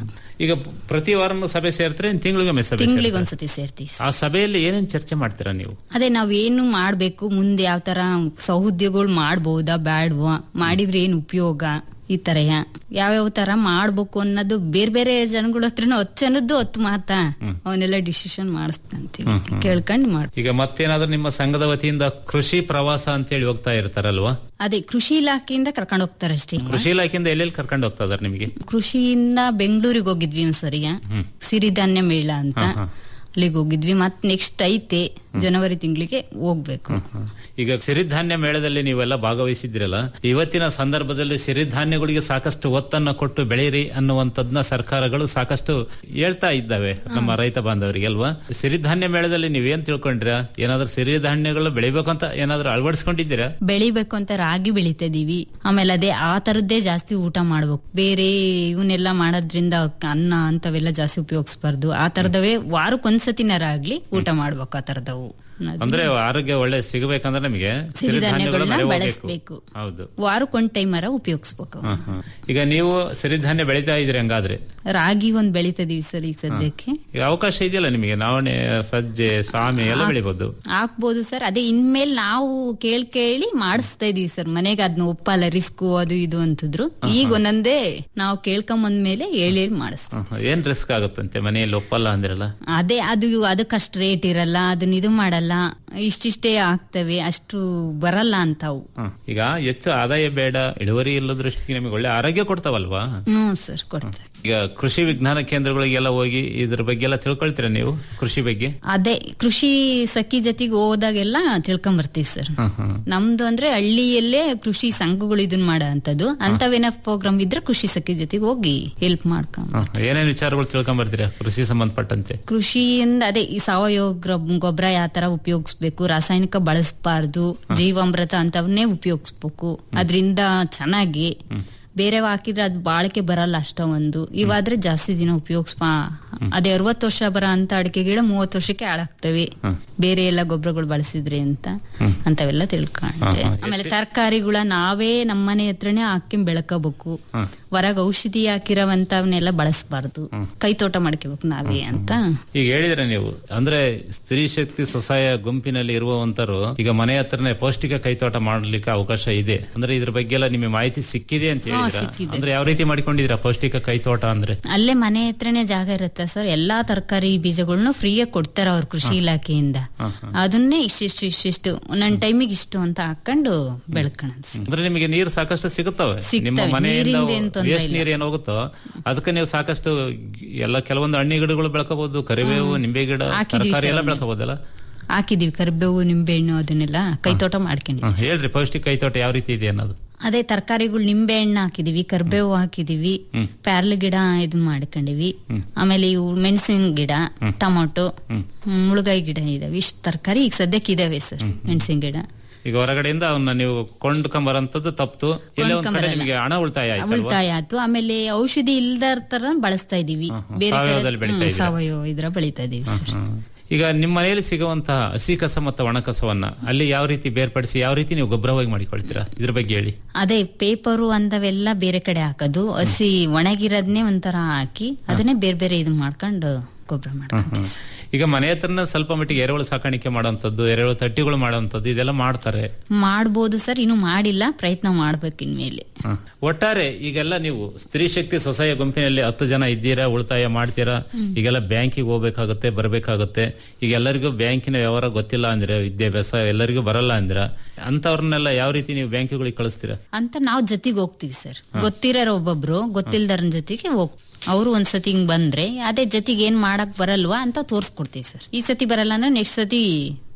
ಈಗ ಪ್ರತಿ ವಾರ ಸಭೆ ಸೇರ್ತಾರೆ ತಿಂಗಳಿಗೊಮ್ಮೆ ಸಭೆ ತಿಂಗಳಿಗೆ ಸೇರ್ತೀರಾ? ಒಂದ್ಸತಿ ಸೇರ್ತೀವಿ ಆ ಸಭೆಯಲ್ಲಿ ಏನೇನ್ ಚರ್ಚೆ ಮಾಡ್ತೀರಾ ನೀವು ಅದೇ ನಾವೇನು ಮಾಡ್ಬೇಕು ಮುಂದೆ ಯಾವ ತರ ಸೌದ್ಯಗಳು ಮಾಡ್ಬೋದಾ ಬ್ಯಾಡ್ವಾ ಮಾಡಿದ್ರೆ ಏನ್ ಉಪಯೋಗ ಈ ತರ ಯಾವ್ಯಾವ ತರ ಮಾಡ್ಬೇಕು ಅನ್ನೋದು ಬೇರೆ ಬೇರೆ ಜನಗಳ ಹತ್ರನೂ ಹತ್ತು ಜನದ್ದು ಹತ್ತು ಮಾತಾ ಅವನ್ನೆಲ್ಲ ಡಿಸಿಷನ್ ಮಾಡಿಸ್ತಂತೀವಿ ಕೇಳ್ಕೊಂಡು ಮಾಡ್ ಈಗ ಮತ್ತೇನಾದ್ರೂ ನಿಮ್ಮ ಸಂಘದ ವತಿಯಿಂದ ಕೃಷಿ ಪ್ರವಾಸ ಅಂತ ಹೇಳಿ ಹೋಗ್ತಾ ಇರ್ತಾರಲ್ವಾ ಅದೇ ಕೃಷಿ ಇಲಾಖೆಯಿಂದ ಕರ್ಕೊಂಡು ಹೋಗ್ತಾರೆ ಅಷ್ಟೇ ಕೃಷಿ ಇಲಾಖೆಯಿಂದ ಎಲ್ಲೆಲ್ಲಿ ಕರ್ಕೊಂಡು ಹೋಗ್ತಾ ಇದಾರೆ ನಿಮಗೆ ಕೃಷಿಯಿಂದ ಬೆಂಗಳೂರಿಗೆ ಹೋಗಿದ್ವಿ ಒಂದ್ಸರಿಯ ಹ್ಮ್. ಸಿರಿಧಾನ್ಯ ಮೇಳ ಅಂತ ಹಾ, ಹಾ. ಅಲ್ಲಿಗೆ ಹೋಗಿದ್ವಿ ಮತ್ ನೆಕ್ಸ್ಟ್ ಐತೆ ಜನವರಿ ತಿಂಗಳಿಗೆ ಹೋಗ್ಬೇಕು ಈಗ ಸಿರಿಧಾನ್ಯ ಮೇಳದಲ್ಲಿ ನೀವೆಲ್ಲ ಭಾಗವಹಿಸಿದ್ರಲ್ಲ ಇವತ್ತಿನ ಸಂದರ್ಭದಲ್ಲಿ ಸಿರಿಧಾನ್ಯಗಳಿಗೆ ಸಾಕಷ್ಟು ಒತ್ತನ್ನ ಕೊಟ್ಟು ಬೆಳೀರಿ ಅನ್ನುವಂಥದ್ನ ಸರ್ಕಾರಗಳು ಸಾಕಷ್ಟು ಹೇಳ್ತಾ ಇದ್ದಾವೆ ನಮ್ಮ ರೈತ ಬಾಂಧವರಿಗೆ ಅಲ್ವಾ ಸಿರಿಧಾನ್ಯ ಮೇಳದಲ್ಲಿ ನೀವೇನ್ ತಿಳ್ಕೊಂಡ್ರ ಏನಾದ್ರೂ ಸಿರಿಧಾನ್ಯಗಳು ಬೆಳಿಬೇಕಂತ ಏನಾದ್ರೂ ಅಳವಡಿಸ್ಕೊಂಡಿದ್ದೀರಾ ಬೆಳಿಬೇಕು ಅಂತ ರಾಗಿ ಬೆಳಿತಾ ಇದೀವಿ ಆಮೇಲೆ ಅದೇ ಆ ತರದ್ದೇ ಜಾಸ್ತಿ ಊಟ ಮಾಡ್ಬೇಕು ಬೇರೆ ಇವನ್ನೆಲ್ಲ ಮಾಡೋದ್ರಿಂದ ಅನ್ನ ಅಂತವೆಲ್ಲ ಜಾಸ್ತಿ ಉಪಯೋಗಿಸ್ಬಾರ್ದು ಆ ತರದವೇ ವಾರಕ್ಕೊಂದ್ಸತಿನಾರ ಆಗ್ಲಿ ಊಟ ಮಾಡ್ಬೇಕು ಆ ತರದವು ಅಂದ್ರೆ ಆರೋಗ್ಯ ಒಳ್ಳೆ ಸಿಗಬೇಕಂದ್ರೆ ನಮಗೆ ಸಿರಿಧಾನ್ಯಗಳ ಸಿರಿಧಾನ್ಯಗಳನ್ನ ಬೆಳೆ ಬೆಳೆಸ್ಬೇಕು. ಹೋಗ್ಬೇಕು ಹೌದು ವಾರಕ್ಕೊಂದ್ ಟೈಮರ ಉಪಯೋಗಿಸ್ಬೇಕು ಹ, ಹ. ಈಗ ನೀವು ಸಿರಿಧಾನ್ಯ ಬೆಳಿತಾ ಇದ್ರಿ ಹಂಗಾದ್ರೆ ರಾಗಿ ಒಂದ್ ಬೆಳಿತಾ ಇದೀವಿ ಸರ್ ಈಗ ಸದ್ಯಕ್ಕೆ ಈಗ ಅವಕಾಶ ಇದೆಯಲ್ಲ ನಿಮಗೆ ನವಣೆ ಸಜ್ಜೆ ಸಾಮೆ ಎಲ್ಲ ಬೆಳಿಬಹುದು ಹಾಕ್ಬೋದು ಸರ್ ಅದೇ ಇನ್ಮೇಲೆ ನಾವು ಕೇಳ್ ಕೇಳಿ ಮಾಡಿಸ್ತಾ ಇದೀವಿ ಸರ್ ಮನೆಗೆ ಅದನ್ನ ಒಪ್ಪಲ್ಲ ರಿಸ್ಕು ಅದು ಇದು ಅಂತಿದ್ರು ಈಗ ಒಂದೊಂದೇ ನಾವು ಕೇಳ್ಕೊಂಬಂದ್ಮೇಲೆ ಹೇಳಿ ಹೇಳಿ ಮಾಡಿಸ್ತೀವಿ ಹ, ಹ. ಏನ್ ರಿಸ್ಕ್ ಆಗುತ್ತಂತೆ ಮನೆಯಲ್ಲಿ ಒಪ್ಪಲ್ಲ ಅಂದಿರಲ್ಲ ಅದೇ ಅದು ಅದಕ್ಕಷ್ಟು ರೇಟ್ ಇರಲ್ಲ ಅದನ್ನ ಇದು ಮಾಡಲ್ಲ ಇಷ್ಟಿಷ್ಟೇ ಆಗ್ತವೆ ಅಷ್ಟು ಬರಲ್ಲ ಅಂತಾವು ಹ. ಈಗ ಹೆಚ್ಚು ಆದಾಯ ಬೇಡ ಇಳುವರಿ ಇಲ್ಲದ ದೃಷ್ಟಿಗೆ ನಿಮಗೆ ಒಳ್ಳೆ ಆರೋಗ್ಯ ಕೊಡ್ತಾವಲ್ವಾ ಹ್ಮ್ ಸರ್ ಕೊಡ್ತಾರೆ ಈಗ ಕೃಷಿ ವಿಜ್ಞಾನ ಕೇಂದ್ರಗಳಿಗೆಲ್ಲ ಹೋಗಿ ಇದ್ರ ಬಗ್ಗೆ ಎಲ್ಲ ತಿಳ್ಕೊಳ್ತೀರಾ ನೀವು ಕೃಷಿ ಬಗ್ಗೆ ಅದೇ ಕೃಷಿ ಸಖಿ ಜೊತೆಗೆ ಹೋದಾಗೆಲ್ಲ ತಿಳ್ಕೊಂಡ್ ಬರ್ತೀವಿ ಸರ್ ಹ, ಹ. ನಮ್ದು ಅಂದ್ರೆ ಹಳ್ಳಿಯಲ್ಲೇ ಕೃಷಿ ಸಂಘಗಳು ಇದನ್ ಮಾಡೋ ಅಂತದ್ದು ಅಂತವೇನ ಪ್ರೋಗ್ರಾಮ್ ಇದ್ರೆ ಕೃಷಿ ಸಖಿ ಜೊತೆಗೆ ಹೋಗಿ ಹೆಲ್ಪ್ ಮಾಡ್ಕೊಂಡ್ ಹ, ಹ. ಏನೇನ್ ವಿಚಾರಗಳು ತಿಳ್ಕೊಂಡ್ ಬರ್ತೀರಾ ಕೃಷಿ ಸಂಬಂಧಪಟ್ಟಂತೆ ಕೃಷಿಯಿಂದ ಅದೇ ಈ ಸಾವಯವ ಗ್ರ- ಗೊಬ್ಬರ ಯಾವ ತರ ಉಪಯೋಗಿಸ್ಬೇಕು ರಾಸಾಯನಿಕ ಬಳಸಬಾರ್ದು ಜೀವಾಮೃತ ಅಂತವನ್ನೇ ಉಪಯೋಗಿಸ್ಬೇಕು ಅದರಿಂದ ಚೆನ್ನಾಗಿ ಬೇರೆ ಹಾಕಿದ್ರೆ ಅದು ಬಾಳಿಕೆ ಬರಲ್ಲ ಅಷ್ಟ ಒಂದು ಇವಾದ್ರೆ ಜಾಸ್ತಿ ದಿನ ಉಪಯೋಗಿಸ್ಪ ಅದೇ ಅರವತ್ತು ವರ್ಷ ಬರೋ ಅಂತ ಅಡಿಕೆ ಗಿಡ ಮೂವತ್ತು ವರ್ಷಕ್ಕೆ ಹಾಳಾಗ್ತವೆ ಬೇರೆ ಎಲ್ಲ ಗೊಬ್ಬರಗಳು ಬಳಸಿದ್ರೆ ಅಂತ ಅಂತವೆಲ್ಲ ತಿಳ್ಕೊಂಡೆ ಆಮೇಲೆ ತರಕಾರಿಗಳ ನಾವೇ ನಮ್ಮನೆ ಹತ್ರನೇ ಹಾಕಿ ಬೆಳಕಬೇಕು ಹೊರಗೆ ಔಷಧಿ ಹಾಕಿರೋವಂತವನ್ನೆಲ್ಲ ಬಳಸಬಾರ್ದು ಕೈ ತೋಟ ಮಾಡ್ಕೋಬೇಕು ನಾವೇ ಅಂತ ಈಗ ಹೇಳಿದ್ರೆ ನೀವು ಅಂದ್ರೆ ಸ್ತ್ರೀ ಶಕ್ತಿ ಸ್ವಸಹಾಯ ಗುಂಪಿನಲ್ಲಿ ಇರುವಂತರು ಈಗ ಮನೆ ಹತ್ರನೇ ಪೌಷ್ಟಿಕ ಕೈತೋಟ ಮಾಡ್ಲಿಕ್ಕೆ ಅವಕಾಶ ಇದೆ ಅಂದ್ರೆ ಇದ್ರ ಬಗ್ಗೆ ಎಲ್ಲ ನಿಮಗೆ ಮಾಹಿತಿ ಸಿಕ್ಕಿದೆ ಅಂತ ಹೇಳಿದ್ರ ಸಿಕ್ಕಿದೆ. ಅಂದ್ರೆ ಯಾವ ರೀತಿ ಮಾಡ್ಕೊಂಡಿದ್ದೀರಾ ಪೌಷ್ಟಿಕ ಕೈತೋಟ ಅಂದ್ರೆ ಅಲ್ಲೇ ಮನೆ ಹತ್ರನೇ ಜಾಗ ಇರುತ್ತೆ ಸರ್ ಎಲ್ಲಾ ತರಕಾರಿ ಬೀಜಗಳನ್ನ ಫ್ರೀಯಾಗಿ ಕೊಡ್ತಾರೆ ಅವ್ರ ಕೃಷಿ ಇಲಾಖೆಯಿಂದ ಅದನ್ನೇ ಇಷ್ಟಿಷ್ಟು ಇಷ್ಟಿಷ್ಟು ಒಂದೊಂದ್ ಟೈಮಿಗೆ ಇಷ್ಟು ಅಂತ ಹಾಕೊಂಡು ಬೆಳ್ಕೊಳ ಅಂದ್ರೆ ನಿಮಗೆ ನೀರು ಸಾಕಷ್ಟು ಸಿಗುತ್ತವೆ ಸಿಗ್ತವೆ. ನಿಮ್ಮ ಮನೆಯಿಂದ ನೀರಿಂದ ಏನ್ ತೊಂದ್ರೆ ವೇಸ್ಟ್ ಇಲ್ಲ. ನೀರು ಏನ್ ಹೋಗುತ್ತೋ ಅದಕ್ಕೆ ನೀವು ಸಾಕಷ್ಟು ಎಲ್ಲ ಕೆಲವೊಂದು ಹಣ್ಣಿ ಗಿಡಗಳು ಬೆಳ್ಕೋಬಹುದು ಕರಿಬೇವು ನಿಂಬೆ ಗಿಡ ಹಾಕಿದೀವಿ ತರಕಾರಿ ಎಲ್ಲ ಸರ್. ಬೆಳ್ಕೋಬಹುದಲ್ಲ ಹಾಕಿದೀವಿ ಕರಿಬೇವು ನಿಂಬೆಹಣ್ಣು ಅದನ್ನೆಲ್ಲ ಕೈ ತೋಟ ಮಾಡ್ಕೊಂಡಿವಿ ಹ, ಹೇಳ್ರಿ ಪೌಷ್ಟಿಕ ಕೈತೋಟ ಯಾವ ರೀತಿ ಇದೆ ಅನ್ನೋದು ಅದೇ ತರಕಾರಿಗಳು ನಿಂಬೆ ಹಣ್ಣು ಹಾಕಿದೀವಿ ಕರ್ಬೇವು ಹಾಕಿದೀವಿ ಪ್ಯಾರ್ಲ ಗಿಡ ಇದು ಮಾಡ್ಕೊಂಡಿವಿ ಆಮೇಲೆ ಇವು ಮೆಣಸಿನ ಗಿಡ ಟೊಮೊಟೊ ಮುಳುಗಾಯಿ ಗಿಡ ಇದಾವೆ ಇಷ್ಟು ತರಕಾರಿ ಈಗ ಸದ್ಯಕ್ಕೆ ಇದಾವೆ ಸರ್ ಮೆಣಸಿನ ಗಿಡ ಈಗ ಹೊರಗಡೆಯಿಂದ ಅವನ್ನ ನೀವು ಕೊಂಡ್ಕೊಂಬರಂತದ್ದು ತಪ್ಪು ಇಲ್ಲ ಒಂದ್ ಕಡೆ ಕೊಂಡ್ಕೊಂಬರಲ್ಲ. ನಿಮಗೆ ಹಣ ಉಳಿತಾಯ ಆಯ್ತಲ್ವಾ ಉಳಿತಾಯ ಆಯ್ತು ಆಮೇಲೆ ಔಷಧಿ ಇಲ್ದ ತರ ಬಳಸ್ತಾ ಇದೀವಿ ಬೇರೆ ಕಡೆ- ಸಾವಯವದಲ್ಲಿ ಬೆಳಿತಾ ಹ್ಮ್, ಇದ್ದೀರಾ? ಸಾವಯವ ಇದ್ರ ಬೆಳಿತಾ ಇದೀವಿ ಸರ್ ಈಗ ನಿಮ್ಮ ಮನೆಯಲ್ಲಿ ಸಿಗುವಂತಹ ಹಸಿ ಕಸ ಮತ್ತು ಒಣ ಕಸವನ್ನ ಅಲ್ಲಿ ಯಾವ ರೀತಿ ಬೇರ್ಪಡಿಸಿ ಯಾವ ರೀತಿ ನೀವು ಗೊಬ್ಬರವಾಗಿ ಮಾಡಿಕೊಳ್ತೀರಾ ಇದ್ರ ಬಗ್ಗೆ ಹೇಳಿ ಅದೇ ಪೇಪರು ಅಂದವೆಲ್ಲ ಬೇರೆ ಕಡೆ ಹಾಕೋದು ಹಸಿ ಒಣಗಿರೋದ್ನೇ ಒಂಥರ ಹಾಕಿ ಅದನ್ನೇ ಬೇರೆ ಬೇರೆ ಇದು ಮಾಡ್ಕೊಂಡು ಗೊಬ್ಬರ ಮಾಡ್ಕೊಂತೀವಿ ಈಗ ಮನೆ ಹತ್ರನ ಸ್ವಲ್ಪ ಮಟ್ಟಿಗೆ ಎರೆಹುಳು ಸಾಕಾಣಿಕೆ ಮಾಡುವಂತದ್ದು ಎರೆಹುಳು ತಟ್ಟಿಗಳು ಮಾಡುವಂತದ್ದು ಇದೆಲ್ಲ ಮಾಡ್ತಾರೆ ಮಾಡ್ಬೋದು ಸರ್ ಇನ್ನು ಮಾಡಿಲ್ಲ ಪ್ರಯತ್ನ ಮಾಡ್ಬೇಕು ಇನ್ಮೇಲೆ ಹ. ಒಟ್ಟಾರೆ ಈಗೆಲ್ಲ ನೀವು ಸ್ತ್ರೀ ಶಕ್ತಿ ಸ್ವಸಹಾಯ ಗುಂಪಿನಲ್ಲಿ ಹತ್ತು ಜನ ಇದ್ದೀರಾ ಉಳಿತಾಯ ಮಾಡ್ತೀರಾ ಈಗೆಲ್ಲ ಬ್ಯಾಂಕಿಗೆ ಹೋಗ್ಬೇಕಾಗುತ್ತೆ ಬರಬೇಕಾಗುತ್ತೆ ಈಗ ಎಲ್ಲರಿಗೂ ಬ್ಯಾಂಕಿನ ವ್ಯವಹಾರ ಗೊತ್ತಿಲ್ಲ ಅಂದ್ರೆ ವಿದ್ಯಾಭ್ಯಾಸ ಎಲ್ಲರಿಗೂ ಬರಲ್ಲ ಅಂದ್ರ ಅಂತವ್ರನ್ನೆಲ್ಲ ಯಾವ ರೀತಿ ನೀವು ಬ್ಯಾಂಕಿಗಳಿಗೆ ಕಳಿಸ್ತೀರಾ ಅಂತ ನಾವು ಜೊತೆಗೆ ಹೋಗ್ತೀವಿ ಸರ್ ಗೊತ್ತಿರೋರು ಒಬ್ಬೊಬ್ರು ಗೊತ್ತಿಲ್ದರ ಜೊತೆಗೆ ಹೋಗ್ ಅವರು ಒಂದ್ಸತಿ ಹಿಂಗ್ ಬಂದ್ರೆ ಅದೇ ಜೊತೆಗೆ ಏನ್ ಮಾಡಕ್ ಬರಲ್ವಾ ಅಂತ ತೋರ್ಸ್ಕೊಡ್ತೀವಿ ಸರ್ ಈ ಸತಿ ಬರಲ್ಲ ಅಂದ್ರೆ ನೆಕ್ಸ್ಟ್ ಸತಿ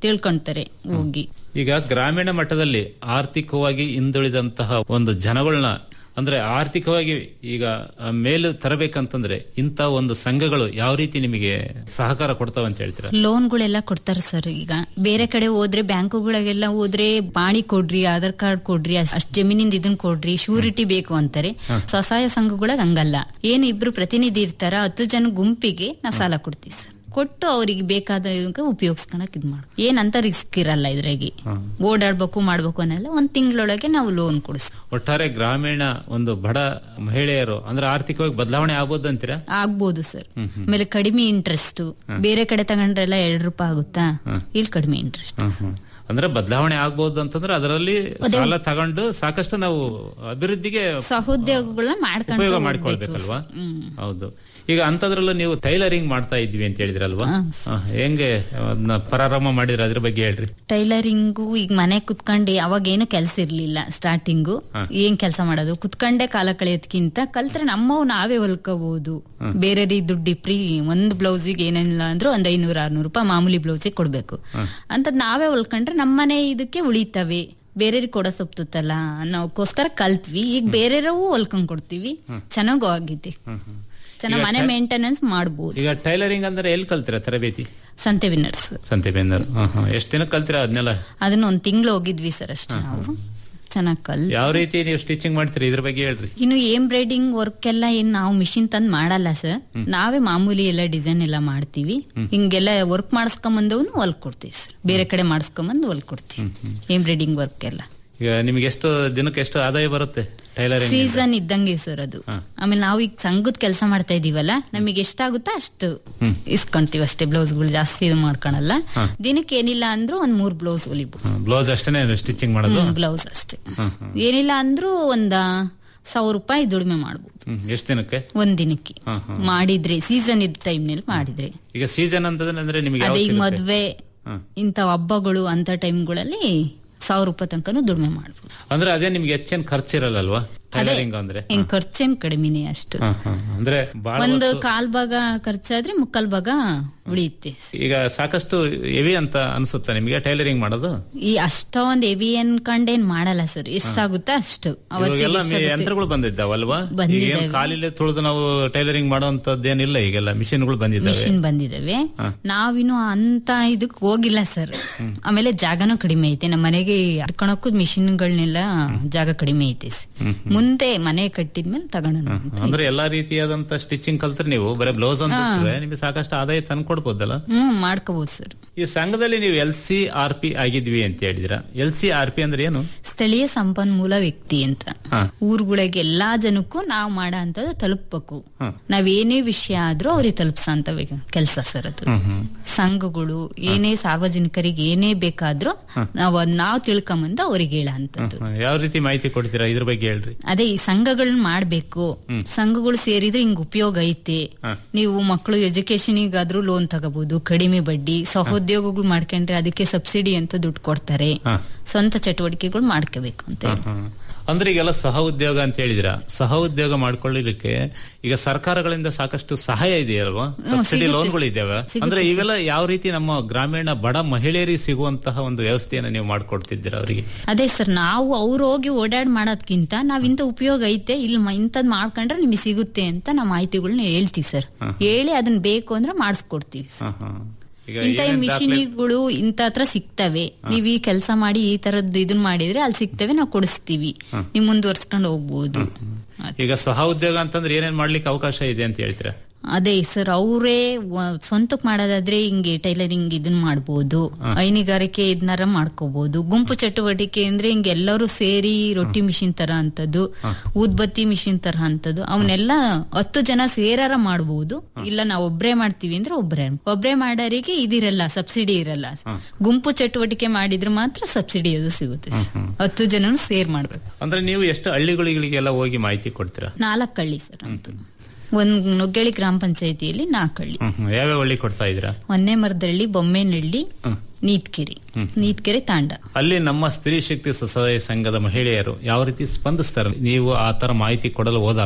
ತಿಳ್ಕೊಂತಾರೆ ಹೋಗಿ ಈಗ ಗ್ರಾಮೀಣ ಮಟ್ಟದಲ್ಲಿ ಆರ್ಥಿಕವಾಗಿ ಹಿಂದುಳಿದಂತಹ ಒಂದು ಜನಗಳನ್ನ ಅಂದ್ರೆ ಆರ್ಥಿಕವಾಗಿ ಈಗ ಆ, ಮೇಲು ತರಬೇಕಂತಂದ್ರೆ ಇಂಥ ಒಂದು ಸಂಘಗಳು ಯಾವ ರೀತಿ ನಿಮಗೆ ಸಹಕಾರ ಕೊಡ್ತಾವ ಅಂತ ಹೇಳ್ತೀರಾ ಲೋನ್ಗಳೆಲ್ಲ ಕೊಡ್ತಾರೆ ಸರ್ ಈಗ ಬೇರೆ ಕಡೆ ಹೋದ್ರೆ ಬ್ಯಾಂಕುಗಳಿಗೆಲ್ಲ ಹೋದ್ರೆ ಬಾಣಿ ಕೊಡ್ರಿ ಆಧಾರ್ ಕಾರ್ಡ್ ಕೊಡ್ರಿ ಅಷ್ಟ್ ಅಷ್ಟ್ ಜಮೀನಿಂದ ಇದನ್ ಕೊಡ್ರಿ ಶೂರಿಟಿ ಬೇಕು ಅಂತಾರೆ ಹ. ಸ್ವಸಹಾಯ ಸಂಘಗಳಾಗ ಹಂಗಲ್ಲ ಏನ್ ಇಬ್ರು ಪ್ರತಿನಿಧಿ ಇರ್ತಾರ ಹತ್ತು ಜನ ಗುಂಪಿಗೆ ನಾವು ಸಾಲ ಕೊಡ್ತೀವಿ ಸರ್ ಕೊಟ್ಟು ಅವ್ರಿಗೆ ಬೇಕಾದ ಉಪಯೋಗಿಸ್ಕೊಳಕ್ ಇದ್ ಮಾಡ ಏನಂತ ರಿಸ್ಕ್ ಇರಲ್ಲ ಇದ್ರಾಗೆ ಓಡಾಡ್ಬೇಕು ಮಾಡ್ಬೇಕು ಅನ್ನಲ್ಲ ಒಂದ್ ತಿಂಗಳೊಳಗೆ ನಾವು ಲೋನ್ ಕೊಡಿಸ್ತೀವಿ ಒಟ್ಟಾರೆ ಗ್ರಾಮೀಣ ಒಂದು ಬಡ ಮಹಿಳೆಯರು ಅಂದ್ರೆ ಆರ್ಥಿಕವಾಗಿ ಬದಲಾವಣೆ ಆಗ್ಬೋದು ಅಂತೀರಾ ಆಗ್ಬೋದು ಸರ್ ಹ್ಮ್ ಹ್ಮ್. ಆಮೇಲೆ ಕಡಿಮೆ ಇಂಟ್ರೆಸ್ಟ್ ಹ. ಬೇರೆ ಕಡೆ ತಗೊಂಡ್ರೆಲ್ಲ ಎರಡ್ ರೂಪಾಯಿ ಆಗುತ್ತಾ ಹ. ಇಲ್ಲಿ ಕಡಿಮೆ ಇಂಟ್ರೆಸ್ಟ್ ಹ್ಮ್ ಹ್ಮ್. ಅಂದ್ರೆ ಬದಲಾವಣೆ ಆಗ್ಬೋದು ಅಂತಂದ್ರೆ ಅದರಲ್ಲಿ ಅದೇ- ಸಾಲ ತಗೊಂಡು ಸಾಕಷ್ಟು ನಾವು ಅಭಿವೃದ್ಧಿಗೆ ಸಹೋದ್ಯೋಗಗಳನ್ನ ಮಾಡ್ಕೊಂಡು ಉಪಯೋಗ ಹೋಗ್ಬೇಕು ಮಾಡ್ಕೊಳ್ಬೇಕಲ್ವಾ ಸರ್. ಹ್ಮ್. ಹೌದು ಈಗ ಅಂತದ್ರಲ್ಲೂ ನೀವು ಟೈಲರಿಂಗ್ ಮಾಡ್ತಾ ಇದ್ವಿ ಅಂತ ಹೇಳಿದ್ರಲ್ವಾ ಹಾ. ಹ, ಹೆಂಗೆ ಅದನ್ನ ಪ್ರಾರಂಭ ಮಾಡಿದ್ರ ಅದ್ರ ಬಗ್ಗೆ ಹೇಳ್ರಿ ಟೈಲರಿಂಗು ಈಗ ಮನೆ ಕುತ್ಕೊಂಡೆ ಅವಾಗ ಏನು ಕೆಲ್ಸ ಇರ್ಲಿಲ್ಲ ಸ್ಟಾರ್ಟಿಂಗು ಹ. ಏನ್ ಕೆಲಸ ಮಾಡೋದು ಕುತ್ಕೊಂಡೆ ಕಾಲ ಕಳೆಯೋದ್ಕಿಂತ ಕಲ್ತ್ರೆ ನಮ್ಮವು ನಾವೇ ಹೊಲ್ಕೋಬಹುದು ಹ. ಬೇರೆ ರೀ ದುಡ್ಡು ಫ್ರೀ ಒಂದ್ ಬ್ಲೌಸಿಗೆ ಏನಿಲ್ಲ ಅಂದ್ರೂ ಒಂದ್ ಐನೂರ ಆರ್ನೂರು ರೂಪಾಯಿ ಮಾಮೂಲಿ ಬ್ಲೌಸಿಗೆ ಕೊಡ್ಬೇಕು ಹ. ಅಂತದ್ ನಾವೇ ಹೊಲ್ಕೊಂಡ್ರೆ ನಮ್ಮನೆ ಇದಕ್ಕೆ ಉಳಿತವೆ ಬೇರೆಯವ್ರಿಗೆ ಕೊಡೋ ಸೊಪ್ತಲ್ಲ ಅನ್ನೋಕ್ಕೋಸ್ಕರ ಕಲ್ತ್ವಿ ಈಗ ಬೇರೆಯವ್ರವು ಹೊಲ್ಕೊಂಡ್ ಕೊಡ್ತೀವಿ ಚೆನ್ನಾಗೂ ಆಗಿದೆ ಚೆನ್ನಾಗ್ ಈಗ ಮನೆ ಟೈ- ಮೇಂಟೆನೆನ್ಸ್ ಮಾಡ್ಬೋದು ಈಗ ಟೈಲರಿಂಗ್ ಅಂದ್ರೆ ಎಲ್ಲಿ ಕಲ್ತೀರಾ ತರಬೇತಿ ಸಂತೆ ವಿನ್ನರ್ಸ್ ಸಂತೆ ಬೇಂದರು ಎಷ್ಟು ದಿನ ಕಲ್ತೀರಾ ಅದನ್ನೆಲ್ಲ ಅದನ್ನ ಒಂದ್ ತಿಂಗಳು ಹೋಗಿದ್ವಿ ಸರ್ ಅಷ್ಟೇ ನಾವು ಚೆನ್ನಾಗ್ ಕಲ್ ಯಾವ ರೀತಿ ನೀವು ಸ್ಟಿಚಿಂಗ್ ಮಾಡ್ತೀರಿ ಇದ್ರ ಬಗ್ಗೆ ಹೇಳ್ರಿ ಇನ್ನು ಎಂಬ್ರಾಯ್ಡಿಂಗ್ ವರ್ಕ್ ಎಲ್ಲ ಏನ್ ನಾವು ಮಿಷಿನ್ ತಂದ್ ಮಾಡಲ್ಲ ಸರ್ ಹ್ಮ್. ನಾವೇ ಮಾಮೂಲಿ ಎಲ್ಲ ಡಿಸೈನ್ ಎಲ್ಲ ಮಾಡ್ತೀವಿ ಹ್ಮ್. ಹಿಂಗೆಲ್ಲ ವರ್ಕ್ ಮಾಡಿಸ್ಕೊಂಬಂದವನು ಹೊಲ್ಕ್ ಕೊಡ್ತೀವಿ ಸರ್ ಬೇರೆ ಕಡೆ ಮಾಡಿಸ್ಕೊಂಬಂದು ಹೊಲ್ಕ್ ಕೊಡ್ತೀವಿ ಎಂಬ್ರಾಯ್ಡಿಂಗ್ ವರ್ಕ್ ಎಲ್ಲ ಈಗ ನಿಮ್ಗೆ ಎಷ್ಟು ದಿನಕ್ಕೆ ಎಷ್ಟು ಆದಾಯ ಬರುತ್ತೆ ಟೈಲರಿಂಗ್ ಸೀಸನ್ ಇದ್ದಂಗೆ ಸರ್ ಅದು ಹಾ. ಆಮೇಲೆ ನಾವು ಈಗ ಸಂಘದ ಕೆಲಸ ಮಾಡ್ತಾ ಇದೀವಲ್ಲ ನಮಗೆ ಎಷ್ಟಾಗುತ್ತೋ ಅಷ್ಟು ಹ್ಮ್. ಇಸ್ಕೊಂತೀವಿ ಅಷ್ಟೇ ಬ್ಲೌಸ್ಗಳು ಜಾಸ್ತಿ ಇದು ಮಾಡ್ಕೊಳಲ್ಲ ಹಾ. ದಿನಕ್ಕೆ ಏನಿಲ್ಲ ಅಂದ್ರೂ ಒಂದ್ ಮೂರ್ ಬ್ಲೌಸ್ ಹೊಲಿಬಹುದು ಬ್ಲೌಸ್ ಅಷ್ಟೇನೆ ಸ್ಟಿಚಿಂಗ್ ಮಾಡೋದು ಬ್ಲೌಸ್ ಅಷ್ಟೇ ಹ್ಮ್, ಹ್ಮ್. ಏನಿಲ್ಲ ಅಂದ್ರೂ ಒಂದ ಸಾವಿರ ರೂಪಾಯಿ ದುಡಿಮೆ ಮಾಡ್ಬೋದು ಹ್ಮ್. ಎಷ್ಟು ದಿನಕ್ಕೆ ಒಂದ್ ದಿನಕ್ಕೆ ಹಾ, ಹಾ. ಮಾಡಿದ್ರೆ ಸೀಸನ್ ಇದ್ದ ಟೈಮ್ ನಲ್ಲಿ ಮಾಡಿದ್ರೆ ಈಗ ಸೀಸನ್ ಅಂತಂದ್ರೆ ಅಂದ್ರೆ ನಿಮ್ಗೆ ಅದೇ ಯಾವ್ದು ಈಗ ಸಿಗುತ್ತೆ? ಮದ್ವೆ ಹಾ. ಇಂಥ ಹಬ್ಬಗಳು ಅಂತ ಟೈಮ್ಗಳಲ್ಲಿ ಸಾವಿರ ರೂಪಾಯಿ ತನಕನೂ ದುಡಿಮೆ ಮಾಡ್ಬೋದು ಅಂದ್ರೆ ಅದೇ ನಿಮ್ಗೆ ಹೆಚ್ಚೇನ್ ಖರ್ಚಿರಲ್ಲಲ್ವಾ ಅದೇ ಟೈಲರಿಂಗ್ ಅಂದ್ರೆ ಹೆಂಗ್ ಖರ್ಚೇನ್ ಕಡಿಮೆನೆ ಅಷ್ಟು ಹಾ, ಹಾ. ಅಂದ್ರೆ ಬಹಳ ಒಂದು ಹೊತ್ತು- ಕಾಲ್ ಭಾಗ ಖರ್ಚಾದ್ರೆ ಮುಕ್ಕಾಲ್ ಭಾಗ ಉಳಿಯುತ್ತೆ ಈಗ ಸಾಕಷ್ಟು ಹೆವಿ ಅಂತ ಅನ್ಸುತ್ತಾ ನಿಮ್ಗೆ ಟೈಲರಿಂಗ್ ಮಾಡೋದು ಈ ಅಷ್ಟೊಂದ್ ಹೆವಿ ಅನ್ಕೊಂಡೇನ್ ಮಾಡಲ್ಲ ಸರ್ ಎಷ್ಟಾಗುತ್ತೋ ಅಷ್ಟು ಅವತ್ತಿಗೆ ಇವಾಗೆಲ್ಲ ಮಿ- ಎಷ್ಟಾಗುತ್ತೆ? ಯಂತ್ರಗಳು ಬಂದಿದ್ದಾವಲ್ವಾ ಬಂದಿದ್ದಾವೆ. ಈಗೇನ್ ಕಾಲಿಲೆ ತುಳಿದು ನಾವು ಟೈಲರಿಂಗ್ ಮಾಡೋಂಥದ್ದೇನಿಲ್ಲ ಈಗೆಲ್ಲ ಮಿಷಿನ್ಗಳು ಬಂದಿದ್ದಾವೆ ಮಿಷಿನ್ ಬಂದಿದಾವೆ ಹಾ. ನಾವಿನ್ನು ಅಂತ ಇದಕ್ ಹೋಗಿಲ್ಲ ಸರ್ ಆಮೇಲೆ ಜಾಗನೂ ಕಡಿಮೆ ಐತೆ ನಮ್ಮ ಮನೆಗೆ ಅಡ್ಕೊಳಕ್ಕೂ ಮಿಷಿನ್ಗಳನ್ನೆಲ್ಲ ಜಾಗ ಕಡಿಮೆ ಐತೆ sir. ಹ್ಮ್, ಹ್ಮ್. ಮುಂದೆ ಮನೆ ಕಟ್ಟಿದ್ಮೇಲೆ ತಗೋಣ ಅಂದ್ರೆ ಎಲ್ಲಾ ರೀತಿಯಾದಂತ ಸ್ಟಿಚಿಂಗ್ ಕಲ್ತ್ರೆ ನೀವು ಬರೀ ಬ್ಲೌಸ್ ಅಂತ ಹಾ. ಬಿಟ್ರೆ ನಿಮ್ಗೆ ಸಾಕಷ್ಟು ಆದಾಯ ತಂದು ಕೊಡ್ಬೋದಲ್ಲ ಹ್ಮ್ ಮಾಡ್ಕೋಬಹುದು ಸರ್ ಈ ಸಂಘದಲ್ಲಿ ನೀವು ಎಲ್ ಸಿ ಆರ್ ಪಿ ಆಗಿದ್ವಿ ಅಂತ ಹೇಳಿದಿರ ಎಲ್ ಸಿ ಆರ್ ಪಿ ಅಂದ್ರೆ ಏನು ಸ್ಥಳೀಯ ಸಂಪನ್ಮೂಲ ವ್ಯಕ್ತಿ ಅಂತ ಹಾ. ಊರುಗಳಿಗೆ ಎಲ್ಲಾ ಜನಕ್ಕೂ ನಾವ್ ಮಾಡೋ ಅಂತದ್ದು ತಲುಪಬೇಕು ಹಾ. ನಾವೇನೇ ವಿಷಯ ಆದ್ರೂ ಅವ್ರಿಗೆ ತಲುಪ್ಸಂತ ಕೆಲಸ ಸರ್ ಅದು ಹ್ಮ್, ಹ್ಮ್. ಸಂಘಗಳು ಏನೇ ಸಾರ್ವಜನಿಕರಿಗೆ ಏನೇ ಬೇಕಾದ್ರೂ ಹಾ. ನಾವ್ ಅದ್ ನಾವ್ ತಿಳ್ಕೊಂಬಂದು ಅವ್ರಿಗೆ ಹೇಳ ಅಂತದ್ದು ಹ್ಮ್, ಹ್ಮ್. ಯಾವ ರೀತಿ ಮಾಹಿತಿ ಕೊಡ್ತೀರಾ ಇದ್ರ ಬಗ್ಗೆ ಹೇಳ್ರಿ ಅದೇ ಈ ಸಂಘಗಳನ್ನ ಮಾಡ್ಬೇಕು ಹ್ಮ್. ಸಂಘಗಳು ಸೇರಿದ್ರೆ ಹಿಂಗ್ ಉಪಯೋಗ ಐತೆ ಹಾ. ನೀವು ಮಕ್ಕಳು ಎಜುಕೇಶನಿಗಾದ್ರೂ ಲೋನ್ ತಗೋಬಹುದು ಕಡಿಮೆ ಬಡ್ಡಿ ಸಹೋದ್ಯೋಗಗಳು ಮಾಡ್ಕೊಂಡ್ರೆ ಅದಕ್ಕೆ ಸಬ್ಸಿಡಿ ಅಂತ ದುಡ್ಡು ಕೊಡ್ತಾರೆ ಹಾ. ಸ್ವಂತ ಚಟುವಟಿಕೆಗಳು ಮಾಡ್ಕೋಬೇಕು ಅಂತ ಹ್ಮ್, ಹ್ಮ್. ಅಂದ್ರೆ ಈಗೆಲ್ಲ ಸಹ ಉದ್ಯೋಗ ಅಂತ ಹೇಳಿದಿರ ಸಹ ಉದ್ಯೋಗ ಮಾಡ್ಕೊಳ್ಳಿಕ್ಕೆ ಈಗ ಸರ್ಕಾರಗಳಿಂದ ಸಾಕಷ್ಟು ಸಹಾಯ ಇದೆಯಲ್ವಾ ಸಬ್ಸಿಡಿ ಸಿಗುತ್ತೆ. ಲೋನ್ಗಳು ಇದಾವೆ ಸಿಗುತ್ತೆ. ಅಂದ್ರೆ ಇವೆಲ್ಲ ಯಾವ ರೀತಿ ನಮ್ಮ ಗ್ರಾಮೀಣ ಬಡ ಮಹಿಳೆಯರಿಗೆ ಸಿಗುವಂತಹ ಒಂದು ವ್ಯವಸ್ಥೆಯನ್ನ ನೀವು ಮಾಡ್ಕೊಡ್ತಿದ್ದೀರಾ ಅವರಿಗೆ ಅದೇ ಸರ್ ನಾವು ಅವ್ರು ಹೋಗಿ ಓಡಾಡ್ ಮಾಡೋದ್ಕಿಂತ ನಾವ್ ಇಂಥ ಉಪಯೋಗ ಐತೆ ಇಲ್ಲಿ ಮ- ಇಂಥದ್ ಮಾಡ್ಕೊಂಡ್ರೆ ನಿಮಗೆ ಸಿಗುತ್ತೆ ಅಂತ ನಾವು ಮಾಹಿತಿಗಳನ್ನ ಹೇಳ್ತೀವಿ ಸರ್ ಹೇಳಿ ಅದನ್ನ ಬೇಕು ಅಂದ್ರೆ ಮಾಡಿಸ್ಕೊಡ್ತೀವಿ ಈಗ ಇಂಥ ಏನೇನ್ ದಾಖಲೆ- ಮಿಷಿನಿಗಳು ಇಂಥ ಹತ್ರ ಸಿಗ್ತವೆ ನೀವ್ ಈ ಕೆಲಸ ಮಾಡಿ ಈ ತರದ್ದು ಇದನ್ನ ಮಾಡಿದ್ರೆ ಅಲ್ಲಿ ಸಿಗ್ತವೆ ನಾವು ಕೊಡಿಸ್ತೀವಿ ಹ್ಮ್. ನೀವು ಮುಂದುವರ್ಸ್ಕೊಂಡು ಹೋಗ್ಬೋದು ಈಗ ಸಹ ಉದ್ಯೋಗ ಅಂತಂದ್ರೆ ಏನೇನ್ ಮಾಡ್ಲಿಕ್ಕೆ ಅವಕಾಶ ಇದೆ ಅಂತ ಹೇಳ್ತೀರಾ ಅದೇ ಸರ್ ಅವರೇ ಸ್ವಂತಕ್ ಮಾಡೋದಾದ್ರೆ ಹಿಂಗೆ ಟೈಲರಿಂಗ್ ಇದನ್ನ ಮಾಡ್ಬೋದು ಹ. ಹೈನುಗಾರಿಕೆ ಇದನ್ನಾರ ಮಾಡ್ಕೋಬಹುದು ಗುಂಪು ಚಟುವಟಿಕೆ ಅಂದ್ರೆ ಹಿಂಗೆ ಎಲ್ಲರೂ ಸೇರಿ ರೊಟ್ಟಿ ಮಿಷಿನ್ ತರ ಅಂತದ್ದು ಊದ್ಬತ್ತಿ ಮಿಷಿನ್ ತರ ಅಂತದ್ದು ಅವನ್ನೆಲ್ಲ ಹತ್ತು ಜನ ಸೇರಾರ ಮಾಡಬಹುದು ಇಲ್ಲ ನಾವು ಒಬ್ರೇ ಮಾಡ್ತೀವಿ ಅಂದ್ರೆ ಒಬ್ರೇ ಒಬ್ರೇ ಮಾಡೋರಿಗೆ ಇದಿರಲ್ಲ ಸಬ್ಸಿಡಿ ಇರಲ್ಲ ಗುಂಪು ಚಟುವಟಿಕೆ ಮಾಡಿದ್ರೆ ಮಾತ್ರ ಸಬ್ಸಿಡಿ ಅದು ಸಿಗುತ್ತೆ sir. ಹತ್ತು ಜನನು ಸೇರ್ ಮಾಡ್ಬೇಕು ಅಂದ್ರೆ ನೀವು ಎಷ್ಟು ಹಳ್ಳಿಗಳಿಗೆಲ್ಲ ಹೋಗಿ ಮಾಹಿತಿ ಕೊಡ್ತೀರಾ ನಾಲ್ಕು ಹಳ್ಳಿ ಸರ್ ಅಂತ ಒಂದ್ ನುಗ್ಗೇಳಿ ಗ್ರಾಮ ಪಂಚಾಯತಿಯಲ್ಲಿ ನಾಲ್ಕು ಹಳ್ಳಿ ಹ್ಮ್, ಹ್ಮ್. ಯಾವ್ಯಾವ ಹಳ್ಳಿ ಕೊಡ್ತಾ ಇದ್ದೀರಾ ಒಂದೇ ಮರದಳ್ಳಿ ಬೊಮ್ಮೆನಹಳ್ಳಿ ಹ್ಮ್. ನೀತ್ಕೆರೆ ಹ್ಮ್. ನೀತ್ಕೆರೆ ತಾಂಡ ಅಲ್ಲಿ ನಮ್ಮ ಸ್ತ್ರೀ ಶಕ್ತಿ ಸ್ವಸಹಾಯ ಸಂಘದ ಮಹಿಳೆಯರು ಯಾವ ರೀತಿ ಸ್ಪಂದಿಸ್ತಾರೆ ನೀವು ಆ ತರ ಮಾಹಿತಿ ಕೊಡಲು ಹೋದಾಗ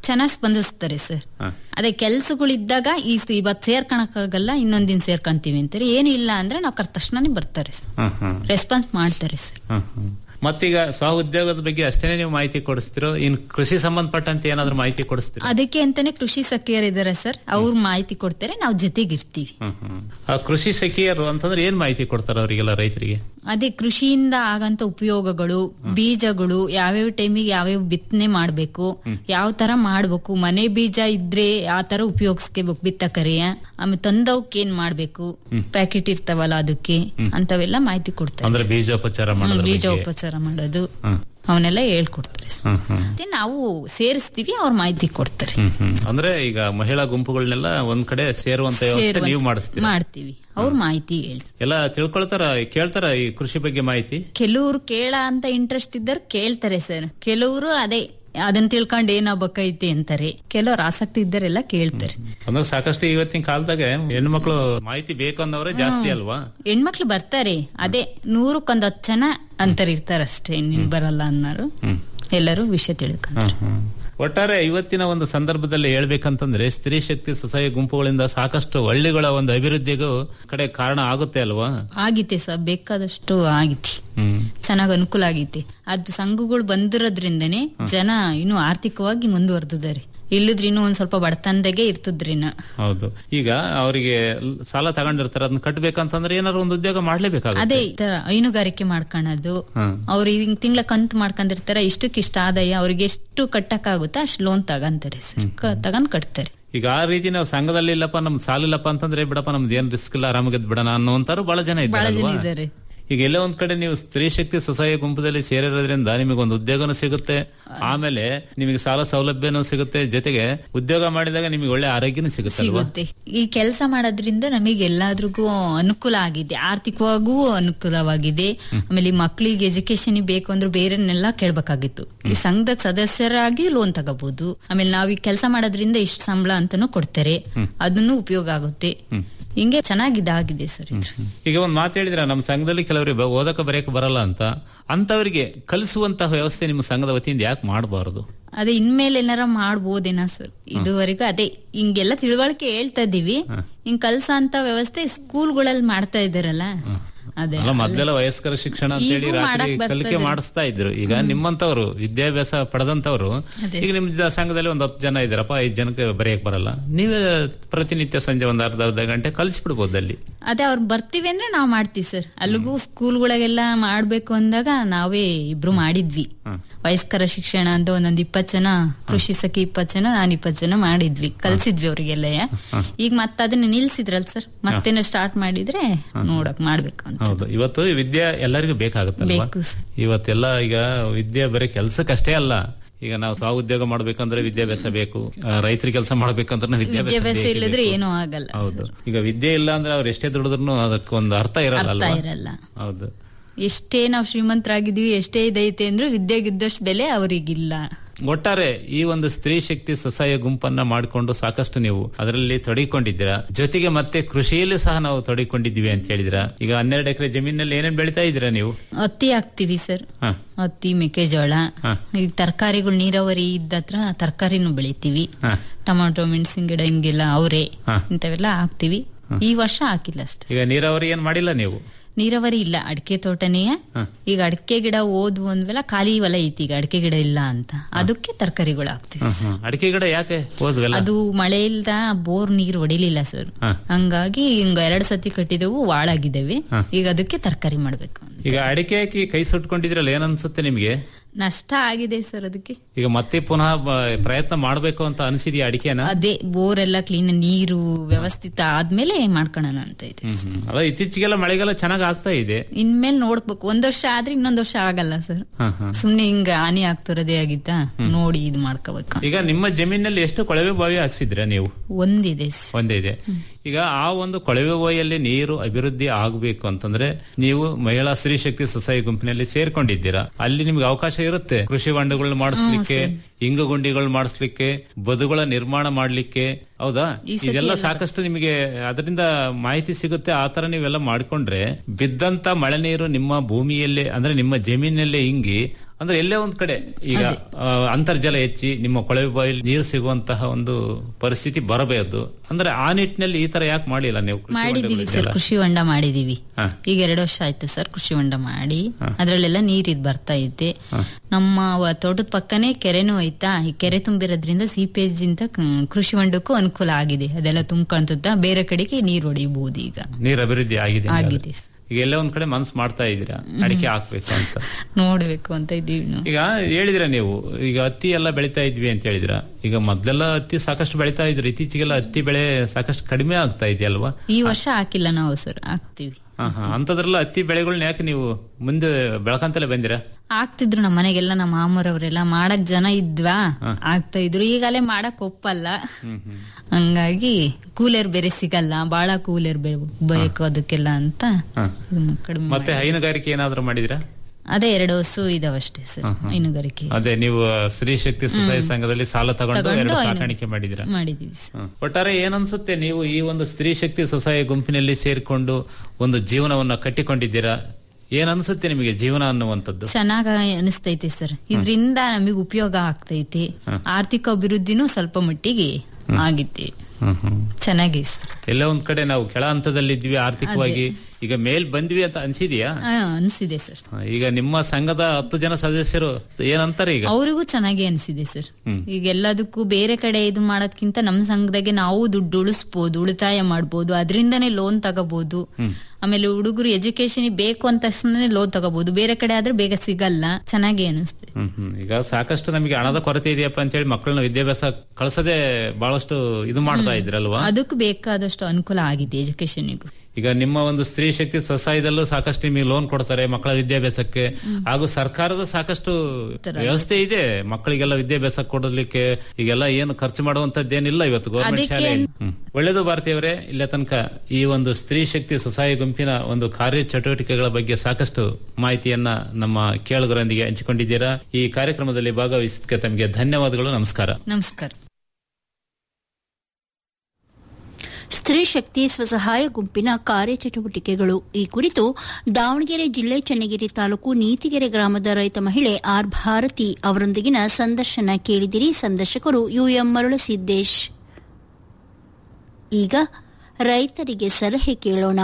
ಚೆನ್ನಾಗಿ ಸ್ಪಂದಿಸ್ತಾರೆ ಸರ್ ಹ. ಅದೇ ಕೆಲ್ಸಗಳಿದ್ದಾಗ ಈ ಇವತ್ ಸೇರ್ಕೊಳಕ್ಕಾಗಲ್ಲ ಇನ್ನೊಂದ್ ದಿನ ಸೇರ್ಕೊಂತೀವಿ ಅಂತಾರೆ ಏನು ಇಲ್ಲ ಅಂದ್ರೆ ನಾವು ಕರೆದ ತಕ್ಷಣನೇ ಬರ್ತಾರೆ ಸರ್ ಹ್ಮ್ ಹ್ಮ್ ರೆಸ್ಪಾನ್ಸ್ ಮಾಡ್ತಾರೆ ಸರ್ ಹ್ಮ್ ಹ್ಮ್. ಮತ್ತೀಗ ಸ್ವ ಉದ್ಯೋಗದ ಬಗ್ಗೆ ಅಷ್ಟೇನೆ ನೀವು ಮಾಹಿತಿ ಕೊಡಿಸ್ತಿರೋ ಇನ್ ಕೃಷಿ ಸಂಬಂಧಪಟ್ಟಂತೆ ಏನಾದ್ರು ಮಾಹಿತಿ ಕೊಡಿಸ್ತೀರಾ ಅದಕ್ಕೆ ಅಂತಾನೆ ಕೃಷಿ ಸಖಿಯರು ಇದಾರೆ ಸರ್ ಅವ್ರು ಮಾಹಿತಿ ಕೊಡ್ತಾರೆ ನಾವು ಜೊತೆಗಿರ್ತೀವಿ ಹ್ಮ್ ಹ್ಮ್. ಆ ಕೃಷಿ ಸಖಿಯರು ಅಂತಂದ್ರೆ ಏನ್ ಮಾಹಿತಿ ಕೊಡ್ತಾರ ಅವರಿಗೆಲ್ಲ ರೈತರಿಗೆ ಅದೇ ಕೃಷಿಯಿಂದ ಆಗಂತ ಉಪಯೋಗಗಳು ಬೀಜಗಳು ಯಾವ್ಯಾವ ಟೈಮಿಗೆ ಯಾವ್ಯಾವ ಬಿತ್ತನೆ ಮಾಡ್ಬೇಕು ಯಾವ ತರ ಮಾಡ್ಬೇಕು ಮನೆ ಬೀಜ ಇದ್ರೆ ಯಾವ ತರ ಉಪಯೋಗಿಸ್ಕೋಬೇಕು ಬಿತ್ತಕರೆಯ ಆಮೇಲೆ ತಂದವಕ್ ಏನ್ ಮಾಡ್ಬೇಕು ಪ್ಯಾಕೆಟ್ ಇರ್ತಾವಲ್ಲ ಅದಕ್ಕೆ ಅಂತವೆಲ್ಲ ಮಾಹಿತಿ ಕೊಡ್ತಾರೆ ಅಂದ್ರೆ ಬೀಜೋಪಚಾರ ಹ್ಮ್, ಮಾಡೋದ್ರ ಬೀಜ ಬಗ್ಗೆ ಉಪಚಾರ ಮಾಡೋದು ಹ್ಮ್. ಅವನ್ನೆಲ್ಲ ಹೇಳ್ಕೊಡ್ತಾರೆ ಹ್ಮ್ ಹ್ಮ್. ಮತ್ತೆ ನಾವು ಸೇರಿಸ್ತೀವಿ ಅವ್ರ ಮಾಹಿತಿ ಕೊಡ್ತಾರೆ ಹ್ಮ್ ಹ್ಮ್. ಅಂದ್ರೆ ಈಗ ಮಹಿಳಾ ಗುಂಪುಗಳನ್ನೆಲ್ಲ ಒಂದ್ ಕಡೆ ಸೇರುವಂತ ವ್ಯವಸ್ಥೆ ಸೇರುವಂತ- ನೀವು ಮಾಡಿಸ್ತೀರಾ ಮಾಡ್ತೀವಿ ಅವ್ರ ಮಾಹಿತಿ ಹೇಳ್ತಾರೆ ಎಲ್ಲ ತಿಳ್ಕೊಳ್ತಾರ ಕೇಳ್ತಾರ ಈ ಕೃಷಿ ಬಗ್ಗೆ ಮಾಹಿತಿ ಕೆಲವ್ರು ಕೇಳ ಅಂತ ಇಂಟ್ರೆಸ್ಟ್ ಇದ್ದಾರೆ ಕೇಳ್ತಾರೆ ಸರ್ ಕೆಲವರು ಅದೇ ಅದನ್ನ ತಿಳ್ಕೊಂಡು ಏನಾಗಬೇಕೈತಿ ಅಂತಾರೆ ಕೆಲವ್ರು ಆಸಕ್ತಿ ಇದ್ದಾರೆಲ್ಲ ಕೇಳ್ತಾರೆ ಅಂದ್ರೆ ಸಾಕಷ್ಟು ಇವತ್ತಿನ ಕಾಲದಾಗ ಹೆಣ್ಮಕ್ಳು ಮಾಹಿತಿ ಬೇಕು ಅನ್ನೋರೇ ಜಾಸ್ತಿ ಅಲ್ವಾ ಹೆಣ್ಮಕ್ಳು ಬರ್ತಾರೆ ಅದೇ ನೂರಕ್ಕೊಂದ್ ಹತ್ತು ಜನ ಅಂತಾರೆ ಇರ್ತಾರಷ್ಟೇ ನೀನ್ ಬರಲ್ಲ ಅನ್ನೋರು ಹ್ಮ್. ಎಲ್ಲರೂ ವಿಷಯ ತಿಳ್ಕೊಂಡ್ ಹ್ಮ್, ಹ್ಮ್. ಒಟ್ಟಾರೆ ಇವತ್ತಿನ ಒಂದು ಸಂದರ್ಭದಲ್ಲಿ ಹೇಳ್ಬೇಕಂತಂದ್ರೆ ಸ್ತ್ರೀ ಶಕ್ತಿ ಸ್ವಸಹಾಯ ಗುಂಪುಗಳಿಂದ ಸಾಕಷ್ಟು ಹಳ್ಳಿಗಳ ಒಂದು ಅಭಿವೃದ್ಧಿಗೂ ಕಡೆ ಕಾರಣ ಆಗುತ್ತೆ ಅಲ್ವಾ ಆಗಿತ್ತೆ ಸರ್ ಬೇಕಾದಷ್ಟು ಆಗಿತಿ ಹ್ಮ್ ಚೆನ್ನಾಗ್ ಅನುಕೂಲ ಆಗೈತಿ ಅದು ಸಂಘಗಳು ಬಂದಿರೋದ್ರಿಂದನೇ ಜನ ಇನ್ನು ಆರ್ಥಿಕವಾಗಿ ಮುಂದುವರೆದಿದ್ದಾರೆ ಇಲ್ಲದ್ರೆ ಇನ್ನೂ ಒಂದ್ ಸ್ವಲ್ಪ ಬಡತನದಾಗೆ ಇರ್ತದ್ರಿನ ಹೌದು ಈಗ ಅವರಿಗೆ ಸಾಲ ತಗೊಂಡಿರ್ತಾರೆ ಅದನ್ನ ಕಟ್ಬೇಕಂತಂದ್ರೆ ಏನಾದ್ರು ಒಂದು ಉದ್ಯೋಗ ಮಾಡ್ಲೇಬೇಕಾಗುತ್ತೆ ಅದೇ ಈ ತರ ಹೈನುಗಾರಿಕೆ ಮಾಡ್ಕೊಳೋದು ಹ್ಮ್. ಅವ್ರು ಈಗ ತಿಂಗಳ ಕಂತು ಮಾಡ್ಕೊಂಡಿರ್ತಾರ ಇಷ್ಟಕ್ಕೆ ಇಷ್ಟ ಆದಾಯ ಅವ್ರಿಗೆ ಎಷ್ಟು ಕಟ್ಟಕ್ಕಾಗುತ್ತೋ ಅಷ್ಟು ಲೋನ್ ತಗಂತಾರೆ ಸರ್ ಕ- ತಗೊಂಡ್ ಕಟ್ತಾರೆ ಈಗ ಆ ರೀತಿ ನಾವು ಸಂಘದಲ್ಲಿ ಇಲ್ಲಪ್ಪ ನಮ್ ಸಾಲಿಲ್ಲಪ್ಪ ಅಂತಂದ್ರೆ ಬಿಡಪ್ಪ ನಮ್ದು ಏನ್ ರಿಸ್ಕ್ ಇಲ್ಲ ಆರಾಮಾಗಿದ್ ಬಿಡೋಣ ಅನ್ನೋಂತಾರು ಬಹಳ ಜನ ಬಹಳ ಜನ ಇದ್ದಾರಲ್ವಾ ಇದ್ದಾರೆ ಈಗ ಎಲ್ಲೋ ಒಂದ್ ಕಡೆ ನೀವು ಸ್ತ್ರೀ ಶಕ್ತಿ ಸ್ವಸಹಾಯ ಗುಂಪದಲ್ಲಿ ಸೇರಿರೋದ್ರಿಂದ ನಿಮಗೆ ಒಂದು ಉದ್ಯೋಗನೂ ಸಿಗುತ್ತೆ ಆಮೇಲೆ ನಿಮಗೆ ಸಾಲ ಸೌಲಭ್ಯನೂ ಸಿಗುತ್ತೆ ಜೊತೆಗೆ ಉದ್ಯೋಗ ಮಾಡಿದಾಗ ನಿಮಗೆ ಒಳ್ಳೆ ಆರೋಗ್ಯನೂ ಸಿಗುತ್ತೆ ಅಲ್ವಾ ಸಿಗುತ್ತೆ ಈ ಕೆಲಸ ಮಾಡೋದ್ರಿಂದ ನಮಗೆ ಎಲ್ಲಾದ್ರಿಗೂ ಅನುಕೂಲ ಆಗಿದೆ ಆರ್ಥಿಕವಾಗೂ ಅನುಕೂಲವಾಗಿದೆ ಆಮೇಲೆ ಈ ಮಕ್ಳಿಗೆ ಎಜುಕೇಶನ್ ಬೇಕು ಅಂದ್ರೆ ಬೇರೆನೆಲ್ಲ ಕೇಳ್ಬೇಕಾಗಿತ್ತು ಈ ಸಂಘದ ಸದಸ್ಯರಾಗಿ ಲೋನ್ ತಗೋಬಹುದು ಆಮೇಲೆ ನಾವ್ ಈ ಕೆಲಸ ಮಾಡೋದ್ರಿಂದ ಇಷ್ಟು ಸಂಬಳ ಅಂತಾನು ಕೊಡ್ತಾರೆ ಅದನ್ನು ಉಪಯೋಗ ಆಗುತ್ತೆ ಹಿಂಗೆ ಚೆನ್ನಾಗಿದ್ದಾಗಿದೆ ಸರ್ ಇದು ಈಗ ಒಂದ್ ಮಾತು ಹೇಳಿದ್ರ ನಮ್ಮ ಸಂಘದಲ್ಲಿ ಕೆಲವರಿಗೆ ಬ- ಓದಕ ಬರೆಯಕ್ಕೆ ಬರಲ್ಲ ಅಂತ ಅಂತವರಿಗೆ ಕಲಿಸುವಂತಹ ವ್ಯವಸ್ಥೆ ನಿಮ್ಮ ಸಂಘದ ವತಿಯಿಂದ ಯಾಕೆ ಮಾಡಬಾರದು ಅದೇ ಇನ್ಮೇಲೆ ಏನಾರ ಮಾಡ್ಬೋದೇನಾ ಸರ್ ಇದುವರೆಗೂ ಅದೇ ಹಿಂಗೆಲ್ಲ ತಿಳುವಳಿಕೆ ಹೇಳ್ತಾ ಇದೀವಿ ಹಿಂಗ್ ಕಲ್ಸ ಅಂತ ವ್ಯವಸ್ಥೆ ಸ್ಕೂಲ್ಗಳಲ್ಲಿ ಮಾಡ್ತಾ ಇದಾರಲ್ಲ ಅದೇ ಅಲ್ಲ ಮೊದ್ಲೆಲ್ಲ ವಯಸ್ಕರ ಶಿಕ್ಷಣ ಅಂತ ಹೇಳಿ ಈಗೂ ರಾತ್ರಿ ಮಾಡಕ್ ಬರ್ತದೆ. ಕಲಿಕೆ ಮಾಡಿಸ್ತಾ ಇದ್ರು ಈಗ ನಿಮ್ಮಂತವ್ರು ವಿದ್ಯಾಭ್ಯಾಸ ಪಡೆದಂತವ್ರು ಅದೇ ಈಗ ನಿಮ್ ಜ- ಸಂಘದಲ್ಲಿ ಒಂದ್ ಹತ್ತು ಜನ ಇದಾರಪ್ಪ ಐದ್ ಜನಕ್ಕೆ ಬರೆಯಕ್ ಬರಲ್ಲ ನೀವೇ ಪ್ರತಿನಿತ್ಯ ಸಂಜೆ ಒಂದ್ ಅರ್ಧ ಅರ್ಧ ಗಂಟೆ ಕಲಿಸ್ಬಿಡ್ಬೋದು ಅಲ್ಲಿ ಅದೇ ಅವ್ರು ಬರ್ತೀವಿ ಅಂದ್ರೆ ನಾವ್ ಮಾಡ್ತೀವಿ ಸರ್ ಅಲ್ಲಿಗೂ ಸ್ಕೂಲ್ಗಳಿಗೆಲ್ಲ ಮಾಡ್ಬೇಕು ಅಂದಾಗ ನಾವೇ ಇಬ್ರು ಮಾಡಿದ್ವಿ ವಯಸ್ಕರ ಶಿಕ್ಷಣ ಅಂತ ಒಂದೊಂದ್ ಇಪ್ಪತ್ ಜನ ಕೃಷಿ ಸಖಿ ಇಪ್ಪತ್ ಜನ ನಾನ್ ಇಪ್ಪತ್ ಜನ ಮಾಡಿದ್ವಿ ಕಲ್ಸಿದ್ವಿ ಅವ್ರಿಗೆಲ್ಲ ಈಗ ಮತ್ತೆ ಅದನ್ನ ನಿಲ್ಸಿದ್ರಲ್ ಸರ್ ಮತ್ತೇನೋ ಸ್ಟಾರ್ಟ್ ಮಾಡಿದ್ರೆ ನೋಡಕ್ ಮಾಡ್ಬೇಕು ಅಂತ ಹೌದು ಇವತ್ತು ಈ ವಿದ್ಯೆ ಎಲ್ಲರಿಗೂ ಬೇಕಾಗುತ್ತಲ್ವಾ ಬೇಕು ಸರ್. ಇವತ್ತೆಲ್ಲ ಈಗ ವಿದ್ಯೆ ಬರೀ ಕೆಲ್ಸಕ್ಕಷ್ಟೇ ಅಲ್ಲ ಈಗ ನಾವು ಸ್ವ ಉದ್ಯೋಗ ಮಾಡ್ಬೇಕಂದ್ರೆ ವಿದ್ಯಾಭ್ಯಾಸ ಬೇಕು ಆ, ರೈತರಿಗೆ ಕೆಲಸ ಮಾಡ್ಬೇಕಂದ್ರೆ ವಿದ್ಯಾಭ್ಯಾಸ ವಿದ್ಯಾಭ್ಯಾಸ ಬೇಕೇ ಇಲ್ಲದ್ರೆ ಬೇಕು. ಏನೂ ಆಗಲ್ಲ ಹೌದು ಈಗ ವಿದ್ಯೆ ಇಲ್ಲ ಅಂದ್ರೆ ಅವ್ರು ಎಷ್ಟೇ ದುಡಿದ್ರು ಅದಕ್ಕೊಂದು ಅರ್ಥ ಇರಲ್ಲ ಅರ್ಥ ಅಲ್ವಾ ಇರಲ್ಲ ಹೌದು ಎಷ್ಟೇ ನಾವು ಶ್ರೀಮಂತರಾಗಿದ್ವಿ ಎಷ್ಟೇ ಇದೈತೆ ಅಂದ್ರೂ ವಿದ್ಯೆಗಿದ್ದಷ್ಟು ಬೆಲೆ ಅವರಿಗಿಲ್ಲ ಒಟ್ಟಾರೆ ಈ ಒಂದು ಸ್ತ್ರೀ ಶಕ್ತಿ ಸ್ವಸಹಾಯ ಗುಂಪನ್ನ ಮಾಡಿಕೊಂಡು ಸಾಕಷ್ಟು ನೀವು ಅದರಲ್ಲಿ ತೊಡಗಿಕೊಂಡಿದ್ದೀರಾ ಜೊತೆಗೆ ಮತ್ತೆ ಕೃಷಿಯಲ್ಲಿ ಸಹ ನಾವು ತೊಡಗಿಕೊಂಡಿದ್ದೀವಿ ಅಂತ ಹೇಳಿದಿರಾ ಈಗ ಹನ್ನೆರಡು ಎಕರೆ ಜಮೀನಲ್ಲಿ ಏನೇನ್ ಬೆಳಿತಾ ಇದ್ದೀರಾ ನೀವು ಹತ್ತಿ ಹಾಕ್ತಿವಿ ಸರ್ ಹ. ಹತ್ತಿ ಮೆಕ್ಕೆಜೋಳ ಹ. ಈ ತರಕಾರಿಗಳು ನೀರಾವರಿ ಇದ್ದತ್ರ ತರಕಾರಿನೂ ಬೆಳಿತೀವಿ ಹ. ಟೊಮಾಟೊ ಮೆಣಸಿನ ಗಿಡ ಹಿಂಗೆಲ್ಲ ಅವರೆ ಹ. ಇಂಥವೆಲ್ಲ ಹಾಕ್ತಿವಿ ಈ ವರ್ಷ ಹಾಕಿಲ್ಲ ಅಷ್ಟೇ ಈಗ ನೀರಾವರಿ ಏನ್ ಮಾಡಿಲ್ಲ ನೀವು ನೀರಾವರಿ ಇಲ್ಲ ಅಡಿಕೆ ತೋಟನೇ ಹ. ಈಗ ಅಡಿಕೆ ಗಿಡ ಓದ್ವು ಅಂದ್ವೆಲ್ಲ ಖಾಲಿ ಹೊಲ ಐತಿ ಈಗ ಅಡಿಕೆ ಗಿಡ ಇಲ್ಲ ಅಂತ ಅದಕ್ಕೆ ತರಕಾರಿಗಳು ಹಾಕ್ತಿವಿ ಹ್ಮ್, ಹ್ಮ್. ಅಡಿಕೆ ಗಿಡ ಯಾಕೆ ಹೋದ್ವೆಲ್ಲ ಅದು ಮಳೆ ಇಲ್ದ ಬೋರ್ ನೀರು ಹೊಡಿಲಿಲ್ಲ ಸರ್ ಹ. ಹಂಗಾಗಿ ಹಿಂಗ ಎರಡ್ ಸತಿ ಕಟ್ಟಿದೆವು ವಾಳಾಗಿದ್ದೇವೆ ಹ. ಈಗ ಅದಕ್ಕೆ ತರಕಾರಿ ಮಾಡ್ಬೇಕು ಈಗ ಅಡಿಕೆ ಹಾಕಿ ಕೈ ಸುಟ್ಕೊಂಡಿದ್ರಲ್ಲ ಏನನ್ಸುತ್ತೆ ನಿಮ್ಗೆ ನಷ್ಟ ಆಗಿದೆ ಸರ್ ಅದಕ್ಕೆ ಈಗ ಮತ್ತೆ ಪುನಃ ಬ- ಪ್ರಯತ್ನ ಮಾಡ್ಬೇಕು ಅಂತ ಅನಿಸಿದ್ಯಾ ಅಡಿಕೆನ ಅದೇ ಬೋರ್ ಎಲ್ಲ ಕ್ಲೀನ್ ನೀರು ವ್ಯವಸ್ಥಿತ ಆದ್ಮೇಲೆ ಮಾಡ್ಕೊಳ್ಳೋಣ ಅಂತ ಇದೆ ಹ್ಮ್, ಹ್ಮ್. ಅಲ್ಲ ಇತ್ತೀಚೆಗೆಲ್ಲ ಮಳೆಗಾಲ ಚೆನ್ನಾಗ್ ಆಗ್ತಾ ಇದೆ ಇನ್ಮೇಲೆ ನೋಡ್ಬೇಕು ಒಂದ್ ವರ್ಷ ಆದ್ರೆ ಇನ್ನೊಂದ್ ವರ್ಷ ಆಗಲ್ಲ ಸರ್ ಹ, ಹ. ಸುಮ್ನೆ ಹಿಂಗ ಹಾನಿ ಆಗ್ತಿರೋದೇ ಆಗಿತ್ತಾ ನೋಡಿ ಇದು ಮಾಡ್ಕೋಬೇಕು ಈಗ ನಿಮ್ಮ ಜಮೀನಲ್ಲಿ ಎಷ್ಟು ಕೊಳವೆ ಬಾವಿ ಹಾಕ್ಸಿದ್ರ ನೀವು ಒಂದಿದೆ ಸ್- ಒಂದೇ ಇದೆ ಈಗ ಆ ಒಂದು ಕೊಳವೆ ಬಾವಿಯಲ್ಲಿ ನೀರು ಅಭಿವೃದ್ಧಿ ಆಗಬೇಕು ಅಂತಂದ್ರೆ ನೀವು ಮಹಿಳಾ ಸ್ತ್ರೀ ಶಕ್ತಿ ಸ್ವಸಹಾಯ ಗುಂಪಿನಲ್ಲಿ ಸೇರ್ಕೊಂಡಿದ್ದೀರಾ ಅಲ್ಲಿ ನಿಮ್ಗೆ ಅವಕಾಶ ಇರುತ್ತೆ ಕೃಷಿ ಹೊಂಡಗಳನ್ನ ಮಾಡಿಸ್ಲಿಕ್ಕೆ ಇಂಗು ಗುಂಡಿಗಳು ಮಾಡಿಸ್ಲಿಕ್ಕೆ ಬದುಗಳ ನಿರ್ಮಾಣ ಮಾಡ್ಲಿಕ್ಕೆ ಹೌದಾ ಈ ಸತಿ ಇದೆಲ್ಲ ಎಲ್ಲ ಸಾಕಷ್ಟು ನಿಮಗೆ ಅದರಿಂದ ಮಾಹಿತಿ ಸಿಗುತ್ತೆ ಆ ತರ ನೀವೆಲ್ಲ ಮಾಡ್ಕೊಂಡ್ರೆ ಬಿದ್ದಂತ ಮಳೆ ನೀರು ನಿಮ್ಮ ಭೂಮಿಯಲ್ಲೇ ಅಂದ್ರೆ ನಿಮ್ಮ ಜಮೀನಲ್ಲೇ ಇಂಗಿ ಅಂದ್ರೆ ಎಲ್ಲೇ ಒಂದ್ ಕಡೆ ಈಗ ಆ, ಅಂತರ್ಜಲ ಹೆಚ್ಚಿ ನಿಮ್ಮ ಕೊಳವೆ ಬಾವಿಲಿ ನೀರು ಸಿಗುವಂತಹ ಒಂದು ಪರಿಸ್ಥಿತಿ ಬರಬಹುದು ಅಂದ್ರೆ ಆ ನಿಟ್ಟಿನಲ್ಲಿ ಈ ತರ ಯಾಕೆ ಮಾಡಿಲ್ಲ ನೀವು ಕೃಷಿ ಮಾಡಿದೀವಿ ಸರ್ ಹೊಂಡಗಳಿದೆಯಲ್ಲ? ಕೃಷಿ ಹೊಂಡ ಮಾಡಿದೀವಿ ಹಾ. ಈಗ ಎರಡು ವರ್ಷ ಆಯ್ತು ಸರ್ ಕೃಷಿ ಹೊಂಡ ಮಾಡಿ ಅದ್ರಲ್ಲೆಲ್ಲ ನೀರಿದ್ ಬರ್ತಾ ಐತೆ ಹಾ. ನಮ್ಮ ವ- ತೋಟದ ಪಕ್ಕನೇ ಕೆರೆನೂ ಐತಾ ಈ ಕೆರೆ ತುಂಬಿರೋದ್ರಿಂದ ಸೀಪೇಜ್ ಇಂದ ಕ- ಕೃಷಿ ಹೊಂಡಕ್ಕೂ ಅನುಕೂಲ ಆಗಿದೆ ಅದೆಲ್ಲ ತುಂಬ್ಕೊಂತ ಬೇರೆ ಕಡೆಗೆ ನೀರು ಹೊಡಿಬಹುದು ಈಗ ನೀರ್ ಅಭಿವೃದ್ಧಿ ಆಗಿದೆ ಆಗಿದೆ ಹಂಗಾದ್ರೆ. ಈಗ ಎಲ್ಲೇ ಒಂದ್ ಕಡೆ ಮನ್ಸು ಮಾಡ್ತಾ ಇದ್ದೀರಾ ಅಡಿಕೆ ಹಾಕ್ಬೇಕು ಅಂತ ನೋಡ್ಬೇಕು ಅಂತ ಇದೀವಿ ನಾವು ಈಗ ಹೇಳಿದ್ರ ನೀವು ಈಗ ಹತ್ತಿ ಎಲ್ಲ ಬೆಳಿತಾ ಇದ್ವಿ ಅಂತ ಹೇಳಿದ್ರ ಈಗ ಮೊದ್ಲೆಲ್ಲ ಹತ್ತಿ ಸಾಕಷ್ಟು ಬೆಳಿತಾ ಇದ್ರು ಇತ್ತೀಚೆಗೆಲ್ಲ ಹತ್ತಿ ಬೆಳೆ ಸಾಕಷ್ಟು ಕಡಿಮೆ ಆಗ್ತಾ ಇದೆಯಲ್ವಾ ಈ ವರ್ಷ ಹಾಕಿಲ್ಲ ನಾವು ಸರ್ ಹಾಕ್ತಿವಿ ಹಾ ಹಾ ಅಂತದ್ರಲ್ಲ ಹತ್ತಿ ಬೆಳೆಗಳನ್ನ ಯಾಕೆ ನೀವು ಮುಂದೆ ಬೆಳಕಂತಲೇ ಬಂದಿರಾ ಆಗ್ತಿದ್ರು ನಮ್ಮ ಮನೆಗೆಲ್ಲ ನಮ್ಮ ಮಾಮೂರವರೆಲ್ಲ ಮಾಡಕ್ ಜನ ಇದ್ವಾ ಆಗ್ತಾ ಇದ್ರು ಈಗಲೇ ಮಾಡಕ್ ಒಪ್ಪಲ್ಲ ಹಂಗಾಗಿ ಕೂಲರ್ ಬೇರೆ ಸಿಗಲ್ಲ ಬಾಳ ಕೂಲರ್ ಬೇಕು ಅದಕ್ಕೆಲ್ಲ ಅಂತ ಹಾ. ಹ್ಮ್, ಕಡಿಮೆ ಮತ್ತೆ ಹೈನುಗಾರಿಕೆ ಏನಾದ್ರೂ ಮಾಡಿದಿರಾ ಅದೇ ಎರಡು ಹಸು ಇದಾವಷ್ಟೇ ಸರ್ ಹೈನುಗಾರಿಕೆ ಅದೇ ನೀವು ಸ್ತ್ರೀ ಶಕ್ತಿ ಸ್ವಸಹಾಯ ಸಂಘದಲ್ಲಿ ಸಾಲ ತಗೊಂಡು ತಗೊಂಡು ಎರಡು ಹೈನು- ಸಾಕಾಣಿಕೆ ಮಾಡಿದಿರಾ ಮಾಡಿದೀವಿ ಸರ್. ಹ. ಒಟ್ಟಾರೆ ಏನನ್ಸುತ್ತೆ ನೀವು ಈ ಒಂದು ಸ್ತ್ರೀ ಶಕ್ತಿ ಸ್ವಸಹಾಯ ಗುಂಪಿನಲ್ಲಿ ಸೇರಿಕೊಂಡು ಒಂದು ಜೀವನವನ್ನ ಕಟ್ಟಿಕೊಂಡಿದ್ದೀರಾ ಏನ್ ಅನ್ಸುತ್ತೆ ನಿಮಗೆ ಜೀವನ ಅನ್ನುವಂಥದ್ದು ಚೆನ್ನಾಗ ಅನಿಸ್ತೈತೆ ಸರ್ ಇದರಿಂದ ನಮಗೆ ಉಪಯೋಗ ಆಗ್ತೈತಿ ಆರ್ಥಿಕ ಅಭಿವೃದ್ಧಿನೂ ಸ್ವಲ್ಪ ಮಟ್ಟಿಗೆ ಆಗಿತ್ತೆ ಹ್ಮ್ ಹ್ಮ್ ಚೆನ್ನಾಗಿ ಸರ್ ಎಲ್ಲ ಒಂದ್ ಕಡೆ ನಾವು ಕೆಳ ಹಂತದಲ್ಲಿ ಇದ್ವಿ ಆರ್ಥಿಕವಾಗಿ ಈಗ ಮೇಲ್ ಬಂದ್ವಿ ಅಂತ ಅನ್ಸಿದ್ಯಾ ಆ, ಅನ್ಸಿದೆ ಸರ್ ಹ, ಈಗ ನಿಮ್ಮ ಸಂಘದ ಹತ್ತು ಜನ ಸದಸ್ಯರು ಏನಂತಾರೆ ಈಗ ಅವರಿಗೂ ಚೆನ್ನಾಗಿ ಅನಿಸಿದೆ ಸರ್ ಹ್ಮ್. ಈಗ ಎಲ್ಲದಕ್ಕೂ ಬೇರೆ ಕಡೆ ಇದು ಮಾಡೋದ್ಕಿಂತ ನಮ್ಮ ಸಂಘದಾಗೆ ನಾವು ದುಡ್ಡು ಉಳಿಸ್ಬೋದು ಉಳಿತಾಯ ಮಾಡ್ಬೋದು ಅದರಿಂದನೇ ಲೋನ್ ತಗೋಬಹುದು ಹ್ಮ್. ಆಮೇಲೆ ಹುಡುಗರು ಎಜುಕೇಶನ್ ಬೇಕು ಅಂತ ತಕ್ಷಣ ಲೋನ್ ತಗೋಬಹುದು ಬೇರೆ ಕಡೆ ಆದ್ರೆ ಬೇಗ ಸಿಗಲ್ಲ ಚೆನ್ನಾಗಿ ಅನಿಸ್ತೆ ಹ್ಮ್ ಹ್ಮ್ ಈಗ ಸಾಕಷ್ಟು ನಮಗೆ ಹಣದ ಕೊರತೆ ಇದೆಯಪ್ಪ ಅಂತ ಹೇಳಿ ಮಕ್ಕಳನ್ನ ವಿದ್ಯಾಭ್ಯಾಸ ಕಳ್ಸದೆ ಬಹಳಷ್ಟು ಇದು ಮಾಡ್ತಾ ಇದ್ರಲ್ವಾ ಅದಕ್ಕೂ ಬೇಕಾದಷ್ಟು ಅನುಕೂಲ ಆಗಿದೆ ಎಜುಕೇಶನ್ಗೂ ಈಗ ನಿಮ್ಮ ಒಂದು ಸ್ತ್ರೀ ಶಕ್ತಿ ಸ್ವಸಹಾಯದಲ್ಲೂ ಸಾಕಷ್ಟು ನಿಮಗೆ ಲೋನ್ ಕೊಡ್ತಾರೆ ಮಕ್ಕಳ ವಿದ್ಯಾಭ್ಯಾಸಕ್ಕೆ ಹಾಗೂ ಸರ್ಕಾರದ ಸಾಕಷ್ಟು ವ್ಯವಸ್ಥೆ ಇದೆ ಮಕ್ಕಳಿಗೆಲ್ಲ ವಿದ್ಯಾಭ್ಯಾಸ ಕೊಡಲಿಕ್ಕೆ ಈಗೆಲ್ಲ ಏನು ಖರ್ಚು ಮಾಡುವಂತದ್ದೇನಿಲ್ಲ ಇವತ್ತು ಗೌರ್ಮೆಂಟ್ ಅದಕ್ಕೆ- ಶಾಲೆ ಹ್ಮ್. ಒಳ್ಳೆಯದು ಭಾರತೀಯವರೇ ಇಲ್ಲ ತನಕ ಈ ಒಂದು ಸ್ತ್ರೀ ಶಕ್ತಿ ಸ್ವಸಹಾಯ ಗುಂಪಿನ ಒಂದು ಕಾರ್ಯ ಚಟುವಟಿಕೆಗಳ ಬಗ್ಗೆ ಸಾಕಷ್ಟು ಮಾಹಿತಿಯನ್ನ ನಮ್ಮ ಕೇಳುಗರೊಂದಿಗೆ ಹಂಚಿಕೊಂಡಿದ್ದೀರಾ ಈ ಕಾರ್ಯಕ್ರಮದಲ್ಲಿ ಭಾಗವಹಿಸಿದ್ದಕ್ಕೆ ತಮಗೆ ಧನ್ಯವಾದಗಳು ನಮಸ್ಕಾರ ನಮಸ್ಕಾರ ಸ್ತ್ರೀ ಶಕ್ತಿ ಸ್ವಸಹಾಯ ಗುಂಪಿನ ಕಾರ್ಯಚಟುವಟಿಕೆಗಳು ಈ ಕುರಿತು ದಾವಣಗೆರೆ ಜಿಲ್ಲೆ ಚನ್ನಗಿರಿ ತಾಲೂಕು ನೀತಿಗೆರೆ ಗ್ರಾಮದ ರೈತ ಮಹಿಳೆ ಆರ್ ಭಾರತಿ ಅವರೊಂದಿಗಿನ ಸಂದರ್ಶನ ಕೇಳಿದಿರಿ ಸಂದರ್ಶಕರು ಯುಎಂ ಮರಳಸಿದ್ದೇಶ್ ಈಗ ರೈತರಿಗೆ ಸಲಹೆ ಕೇಳೋಣ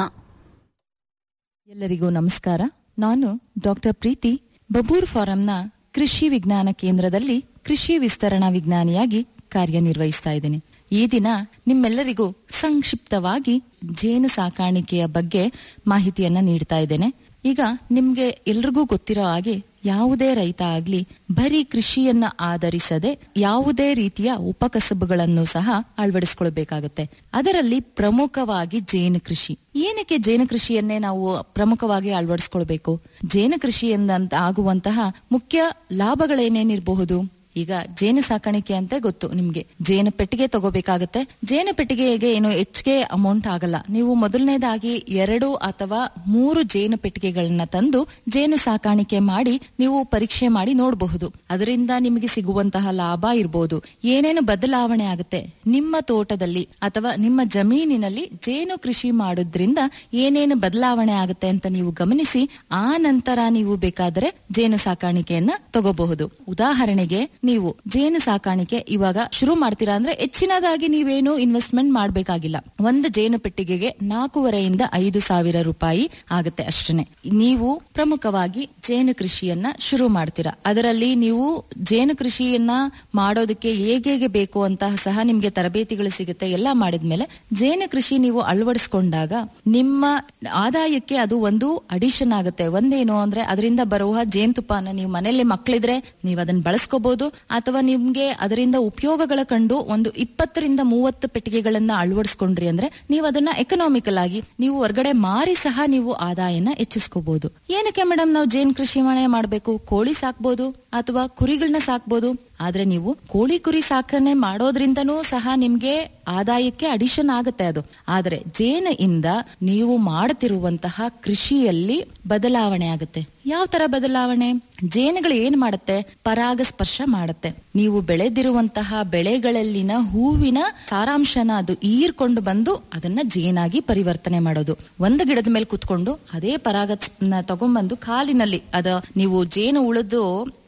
ಎಲ್ಲರಿಗೂ ನಮಸ್ಕಾರ ನಾನು ಡಾಕ್ಟರ್ ಪ್ರೀತಿ ಬಬೂರ್ ಫಾರಂನ ಕೃಷಿ ವಿಜ್ಞಾನ ಕೇಂದ್ರದಲ್ಲಿ ಕೃಷಿ ವಿಸ್ತರಣಾ ವಿಜ್ಞಾನಿಯಾಗಿ ಕಾರ್ಯನಿರ್ವಹಿಸ್ತಾ ಇದ್ದೇನೆ ಈ ದಿನ ನಿಮ್ಮೆಲ್ಲರಿಗೂ ಸಂಕ್ಷಿಪ್ತವಾಗಿ ಜೇನು ಸಾಕಾಣಿಕೆಯ ಬಗ್ಗೆ ಮಾಹಿತಿಯನ್ನ ನೀಡ್ತಾ ಇದ್ದೇನೆ ಈಗ ನಿಮ್ಗೆ ಎಲ್ರಿಗೂ ಗೊತ್ತಿರೋ ಹಾಗೆ ಯಾವುದೇ ರೈತ ಆಗ್ಲಿ ಬರೀ ಕೃಷಿಯನ್ನ ಆಧರಿಸದೆ ಯಾವುದೇ ರೀತಿಯ ಉಪಕಸಬುಗಳನ್ನು ಸಹ ಅಳವಡಿಸಿಕೊಳ್ಬೇಕಾಗುತ್ತೆ ಅದರಲ್ಲಿ ಪ್ರಮುಖವಾಗಿ ಜೇನು ಕೃಷಿ ಏನಕ್ಕೆ ಜೇನು ಕೃಷಿಯನ್ನೇ ನಾವು ಪ್ರಮುಖವಾಗಿ ಅಳವಡಿಸ್ಕೊಳ್ಬೇಕು ಜೇನು ಕೃಷಿಯಿಂದ ಆಗುವಂತಹ ಮುಖ್ಯ ಲಾಭಗಳೇನೇನಿರಬಹುದು ಈಗ ಜೇನು ಸಾಕಾಣಿಕೆ ಅಂತ ಗೊತ್ತು ನಿಮ್ಗೆ ಜೇನು ಪೆಟ್ಟಿಗೆ ತಗೋಬೇಕಾಗತ್ತೆ ಜೇನು ಪೆಟ್ಟಿಗೆಗೆ ಏನು ಹೆಚ್ಚಿಗೆ ಅಮೌಂಟ್ ಆಗಲ್ಲ ನೀವು ಮೊದಲನೇದಾಗಿ ಎರಡು ಅಥವಾ ಮೂರು ಜೇನು ಪೆಟ್ಟಿಗೆಗಳನ್ನ ತಂದು ಜೇನು ಸಾಕಾಣಿಕೆ ಮಾಡಿ ನೀವು ಪರೀಕ್ಷೆ ಮಾಡಿ ನೋಡಬಹುದು ಅದರಿಂದ ನಿಮಗೆ ಸಿಗುವಂತಹ ಲಾಭ ಇರಬಹುದು ಏನೇನು ಬದಲಾವಣೆ ಆಗುತ್ತೆ ನಿಮ್ಮ ತೋಟದಲ್ಲಿ ಅಥವಾ ನಿಮ್ಮ ಜಮೀನಿನಲ್ಲಿ ಜೇನು ಕೃಷಿ ಮಾಡೋದ್ರಿಂದ ಏನೇನು ಬದಲಾವಣೆ ಆಗುತ್ತೆ ಅಂತ ನೀವು ಗಮನಿಸಿ ಆ ನಂತರ ನೀವು ಬೇಕಾದರೆ ಜೇನು ಸಾಕಾಣಿಕೆಯನ್ನ ತಗೋಬಹುದು ಉದಾಹರಣೆಗೆ ನೀವು ಜೇನು ಸಾಕಾಣಿಕೆ ಇವಾಗ ಶುರು ಮಾಡ್ತೀರಾ ಅಂದ್ರೆ ಹೆಚ್ಚಿನದಾಗಿ ನೀವೇನು ಇನ್ವೆಸ್ಟ್ಮೆಂಟ್ ಮಾಡ್ಬೇಕಾಗಿಲ್ಲ ಒಂದು ಜೇನು ಪೆಟ್ಟಿಗೆಗೆ ನಾಲ್ಕೂವರೆಯಿಂದ ಐದು ಸಾವಿರ ರೂಪಾಯಿ ಆಗುತ್ತೆ ಅಷ್ಟೇ ನೀವು ಪ್ರಮುಖವಾಗಿ ಜೇನು ಕೃಷಿಯನ್ನ ಶುರು ಮಾಡ್ತೀರಾ ಅದರಲ್ಲಿ ನೀವು ಜೇನು ಕೃಷಿಯನ್ನ ಮಾಡೋದಕ್ಕೆ ಹೇಗೆ ಬೇಕು ಅಂತ ಸಹ ನಿಮ್ಗೆ ತರಬೇತಿಗಳು ಸಿಗುತ್ತೆ ಎಲ್ಲ ಮಾಡಿದ್ಮೇಲೆ ಜೇನು ಕೃಷಿ ನೀವು ಅಳವಡಿಸ್ಕೊಂಡಾಗ ನಿಮ್ಮ ಆದಾಯಕ್ಕೆ ಅದು ಒಂದು ಅಡಿಷನ್ ಆಗುತ್ತೆ ಒಂದೇನು ಅಂದ್ರೆ ಅದರಿಂದ ಬರುವ ಜೇನುತುಪ್ಪನ ನೀವು ಮನೆಯಲ್ಲಿ ಮಕ್ಕಳಿದ್ರೆ ನೀವು ಅದನ್ನ ಬಳಸ್ಕೋಬಹುದು ಅಥವಾ ನಿಮ್ಗೆ ಅದರಿಂದ ಉಪಯೋಗಗಳ ಕಂಡು ಒಂದು ಇಪ್ಪತ್ತರಿಂದ ಮೂವತ್ತು ಪೆಟ್ಟಿಗೆಗಳನ್ನ ಅಳವಡಿಸ್ಕೊಂಡ್ರಿ ಅಂದ್ರೆ ನೀವು ಅದನ್ನ ಎಕನಾಮಿಕಲ್ ಆಗಿ ನೀವು ಹೊರಗಡೆ ಮಾರಿ ಸಹ ನೀವು ಆದಾಯನ ಹೆಚ್ಚಿಸ್ಕೋಬಹುದು ಏನಕ್ಕೆ ಮೇಡಮ್ ನಾವು ಜೇನ್ ಕೃಷಿ ಮನೆ ಮಾಡ್ಬೇಕು ಕೋಳಿ ಸಾಕ್ಬೋದು ಅಥವಾ ಕುರಿಗಳನ್ನ ಸಾಕ್ಬೋದು ಆದ್ರೆ ನೀವು ಕೋಳಿ ಕುರಿ ಸಾಕಣೆ ಮಾಡೋದ್ರಿಂದನೂ ಸಹ ನಿಮ್ಗೆ ಆದಾಯಕ್ಕೆ ಅಡಿಷನ್ ಆಗುತ್ತೆ ಅದು ಆದ್ರೆ ಜೇನು ಇಂದ ನೀವು ಮಾಡ್ತಿರುವಂತಹ ಕೃಷಿಯಲ್ಲಿ ಬದಲಾವಣೆ ಆಗುತ್ತೆ ಯಾವ ತರ ಬದಲಾವಣೆ ಜೇನುಗಳು ಏನ್ ಮಾಡುತ್ತೆ ಪರಾಗ ಸ್ಪರ್ಶ ಮಾಡುತ್ತೆ ನೀವು ಬೆಳೆದಿರುವಂತಹ ಬೆಳೆಗಳಲ್ಲಿನ ಹೂವಿನ ಸಾರಾಂಶನ ಅದು ಈರ್ಕೊಂಡು ಬಂದು ಅದನ್ನ ಜೇನಾಗಿ ಪರಿವರ್ತನೆ ಮಾಡೋದು ಒಂದು ಗಿಡದ ಮೇಲೆ ಕುತ್ಕೊಂಡು ಅದೇ ಪರಾಗ ತಗೊಂಡ್ಬಂದು ಕಾಲಿನಲ್ಲಿ ಅದ ನೀವು ಜೇನು ಉಳಿದು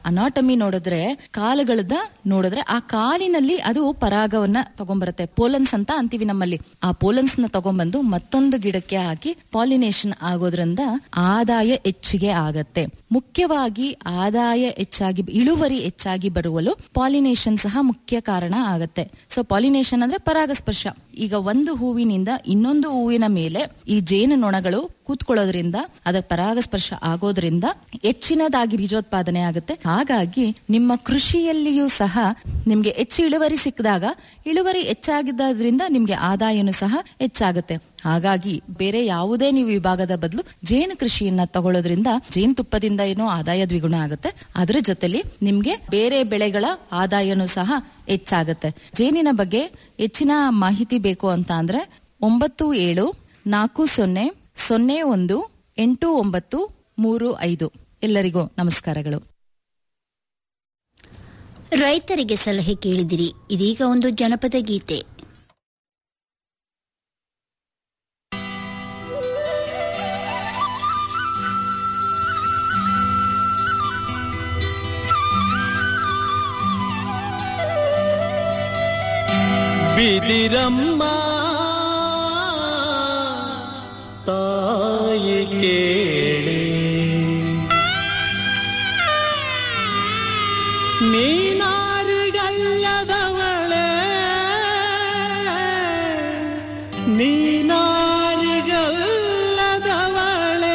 ಅನಾಟಮಿ ನೋಡಿದ್ರೆ ಕಾಲುಗಳದ ನೋಡಿದ್ರೆ ಆ ಕಾಲಿನಲ್ಲಿ ಅದು ಪರಾಗವನ್ನ ತಗೊಂಬರುತ್ತೆ ಪೋಲನ್ಸ್ ಅಂತ ಅಂತೀವಿ ನಮ್ಮಲ್ಲಿ ಆ ಪೋಲನ್ಸ್ ನ ತಗೊಂಬಂದು ಮತ್ತೊಂದು ಗಿಡಕ್ಕೆ ಹಾಕಿ ಪಾಲಿನೇಷನ್ ಆಗೋದ್ರಿಂದ ಆದಾಯ ಹೆಚ್ಚಿಗೆ ಆಗತ್ತೆ ಮುಖ್ಯವಾಗಿ ಆದಾಯ ಹೆಚ್ಚಾಗಿ ಇಳುವರಿ ಹೆಚ್ಚಾಗಿ ಬರುವಲು ಪಾಲಿನೇಷನ್ ಸಹ ಮುಖ್ಯ ಕಾರಣ ಆಗತ್ತೆ ಸೊ ಪಾಲಿನೇಷನ್ ಅಂದ್ರೆ ಪರಾಗಸ್ಪರ್ಶ ಈಗ ಒಂದು ಹೂವಿನಿಂದ ಇನ್ನೊಂದು ಹೂವಿನ ಮೇಲೆ ಈ ಜೇನು ನೊಣಗಳು ಕೂತ್ಕೊಳ್ಳೋದ್ರಿಂದ ಅದಕ್ಕೆ ಪರಾಗಸ್ಪರ್ಶ ಆಗೋದ್ರಿಂದ ಹೆಚ್ಚಿನದಾಗಿ ಬೀಜೋತ್ಪಾದನೆ ಆಗುತ್ತೆ ಹಾಗಾಗಿ ನಿಮ್ಮ ಕೃಷಿಯಲ್ಲಿಯೂ ಸಹ ನಿಮ್ಗೆ ಹೆಚ್ಚು ಇಳುವರಿ ಸಿಕ್ಕಿದಾಗ ಇಳುವರಿ ಹೆಚ್ಚಾಗಿದ್ದರಿಂದ ನಿಮ್ಗೆ ಆದಾಯನೂ ಸಹ ಹೆಚ್ಚಾಗುತ್ತೆ ಹಾಗಾಗಿ ಬೇರೆ ಯಾವುದೇ ನೀವು ವಿಭಾಗದ ಬದಲು ಜೇನು ಕೃಷಿಯನ್ನ ತಗೊಳ್ಳೋದ್ರಿಂದ ಜೇನುತುಪ್ಪದಿಂದ ಏನೋ ಆದಾಯ ದ್ವಿಗುಣ ಆಗುತ್ತೆ ಅದ್ರ ಜೊತೆಲಿ ನಿಮ್ಗೆ ಬೇರೆ ಬೆಳೆಗಳ ಆದಾಯನೂ ಸಹ ಹೆಚ್ಚಾಗುತ್ತೆ ಜೇನಿನ ಬಗ್ಗೆ ಹೆಚ್ಚಿನ ಮಾಹಿತಿ ಬೇಕು ಅಂತ ಅಂದ್ರೆ ಒಂಬತ್ತು ಏಳು ನಾಲ್ಕು ಸೊನ್ನೆ ಸೊನ್ನೆ ಒಂದು ಎಂಟು ಒಂಬತ್ತು ಮೂರು ಐದು ಎಲ್ಲರಿಗೂ ನಮಸ್ಕಾರಗಳು ರೈತರಿಗೆ ಸಲಹೆ ಕೇಳಿದಿರಿ ಇದೀಗ ಒಂದು ಜನಪದ ಗೀತೆ ಬಿದಿರಮ್ಮ ತಾಯಿ ಕೇಳಿ ನೀನಾರಿಗಲ್ಲದವಳೆ ನೀನಾರಿಗಲ್ಲದವಳೆ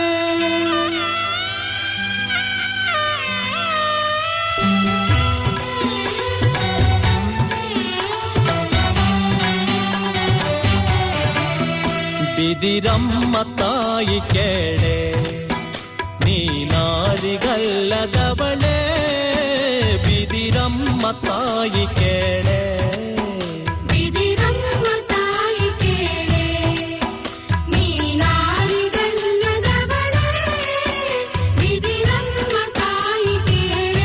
ಬಿದಿರಮ್ಮ ತಾಯಿ ಕೇಳೆ ನೀನಾರಿಗಲ್ಲದವಳೆ ಬಿದಿರಮ್ಮ ತಾಯಿ ಕೇಳೆ ಬಿದಿರಮ್ಮ ತಾಯಿ ಕೇಳೆ ನೀನಾರಿಗಲ್ಲದವಳೆ ಬಿದಿರಮ್ಮ ತಾಯಿ ಕೇಳೆ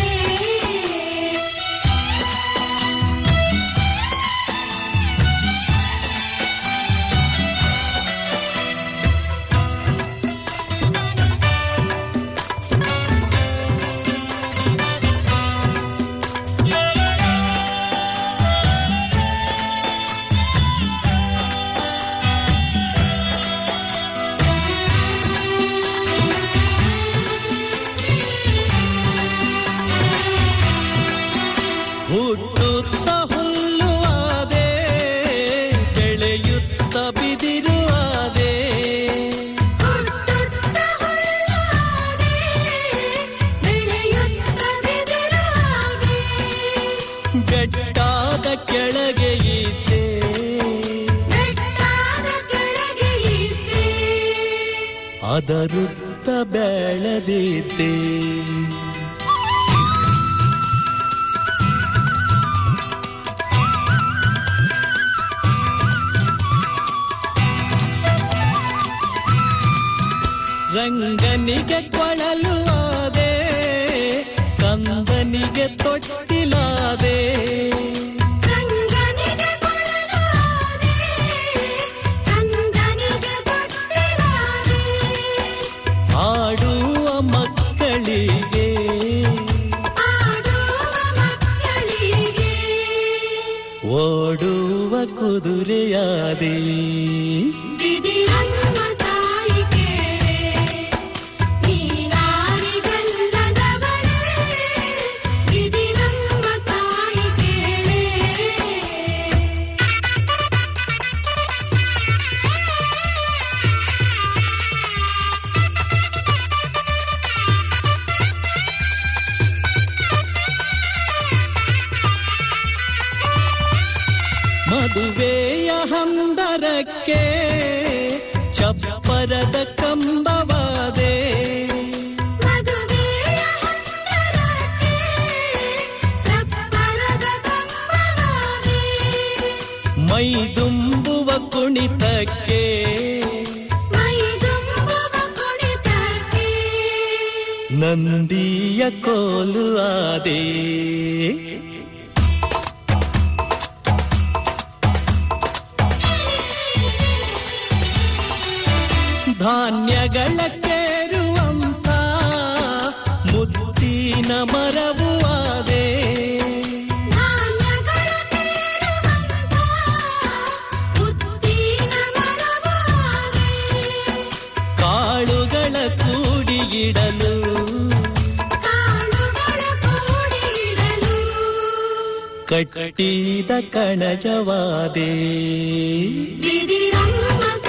ಹುಟ್ಟುತ್ತ ಹುಲ್ಲುವಾದೆ ಬೆಳೆಯುತ್ತ ಬಿದಿರುವಾದೆ ಹುಟ್ಟುತ್ತ ಹುಲ್ಲಾದೆ ಬೆಳೆಯುತ್ತ ಬಿದಿರಾದೆ ಬೆಟ್ಟಾದ ಕೆಳಗೆ ಇದ್ದೆ ಬೆಟ್ಟಾದ ಕೆಳಗೆ ಇದ್ದೆ ಅದರುತ್ತ ಬೆಳೆದಿದ್ದೆ ರಂಗನಿಗೆ ಕೊಳಲು ಆದೆ ಕಂದನಿಗೆ ತೊಟ್ಟಿಲಾದೆ ರಂಗನಿಗೆ ಕೊಳಲಾದೆ ಕಂದನಿಗೆ ತೊಟ್ಟಿಲಾದೆ ಆಡುವ ಮಕ್ಕಳಿಗೆ ಆಡುವ ಮಕ್ಕಳಿಗೆ ಓಡುವ ಕುದುರೆಯಾದೆ ಬಿದಿರಮ್ಮ ತಾಯಿ ಕೇಳೆ ನೀನಾರಿಗಲ್ಲದವಳೆ ಬಿದಿರಮ್ಮ ತಾಯಿ ಕೇಳೆ ಮದುವೆಯ ಹಂದರಕ್ಕೆ ಚಪ್ಪರದ ಕಂಬವಾದೆ ಮದುವೆಯ ಹಂದರಕ್ಕೆ ಚಪ್ಪರದ ಕಂಬವಾದೆ ಮೈದುಂಬುವ ಕುಣಿತಕ್ಕೆ ಮೈದುಂಬುವ ಕುಣಿತಕ್ಕೆ ನಂದಿಯ ಕೋಲು ಆದೆ ಧಾನ್ಯಗಳ ಕೇರುವಂತ ಮುತ್ತಿನ ಮರವು ಕಟ್ಟಿದ ಕಣಜವಾದೆ ದಿದಿರಮ್ಮ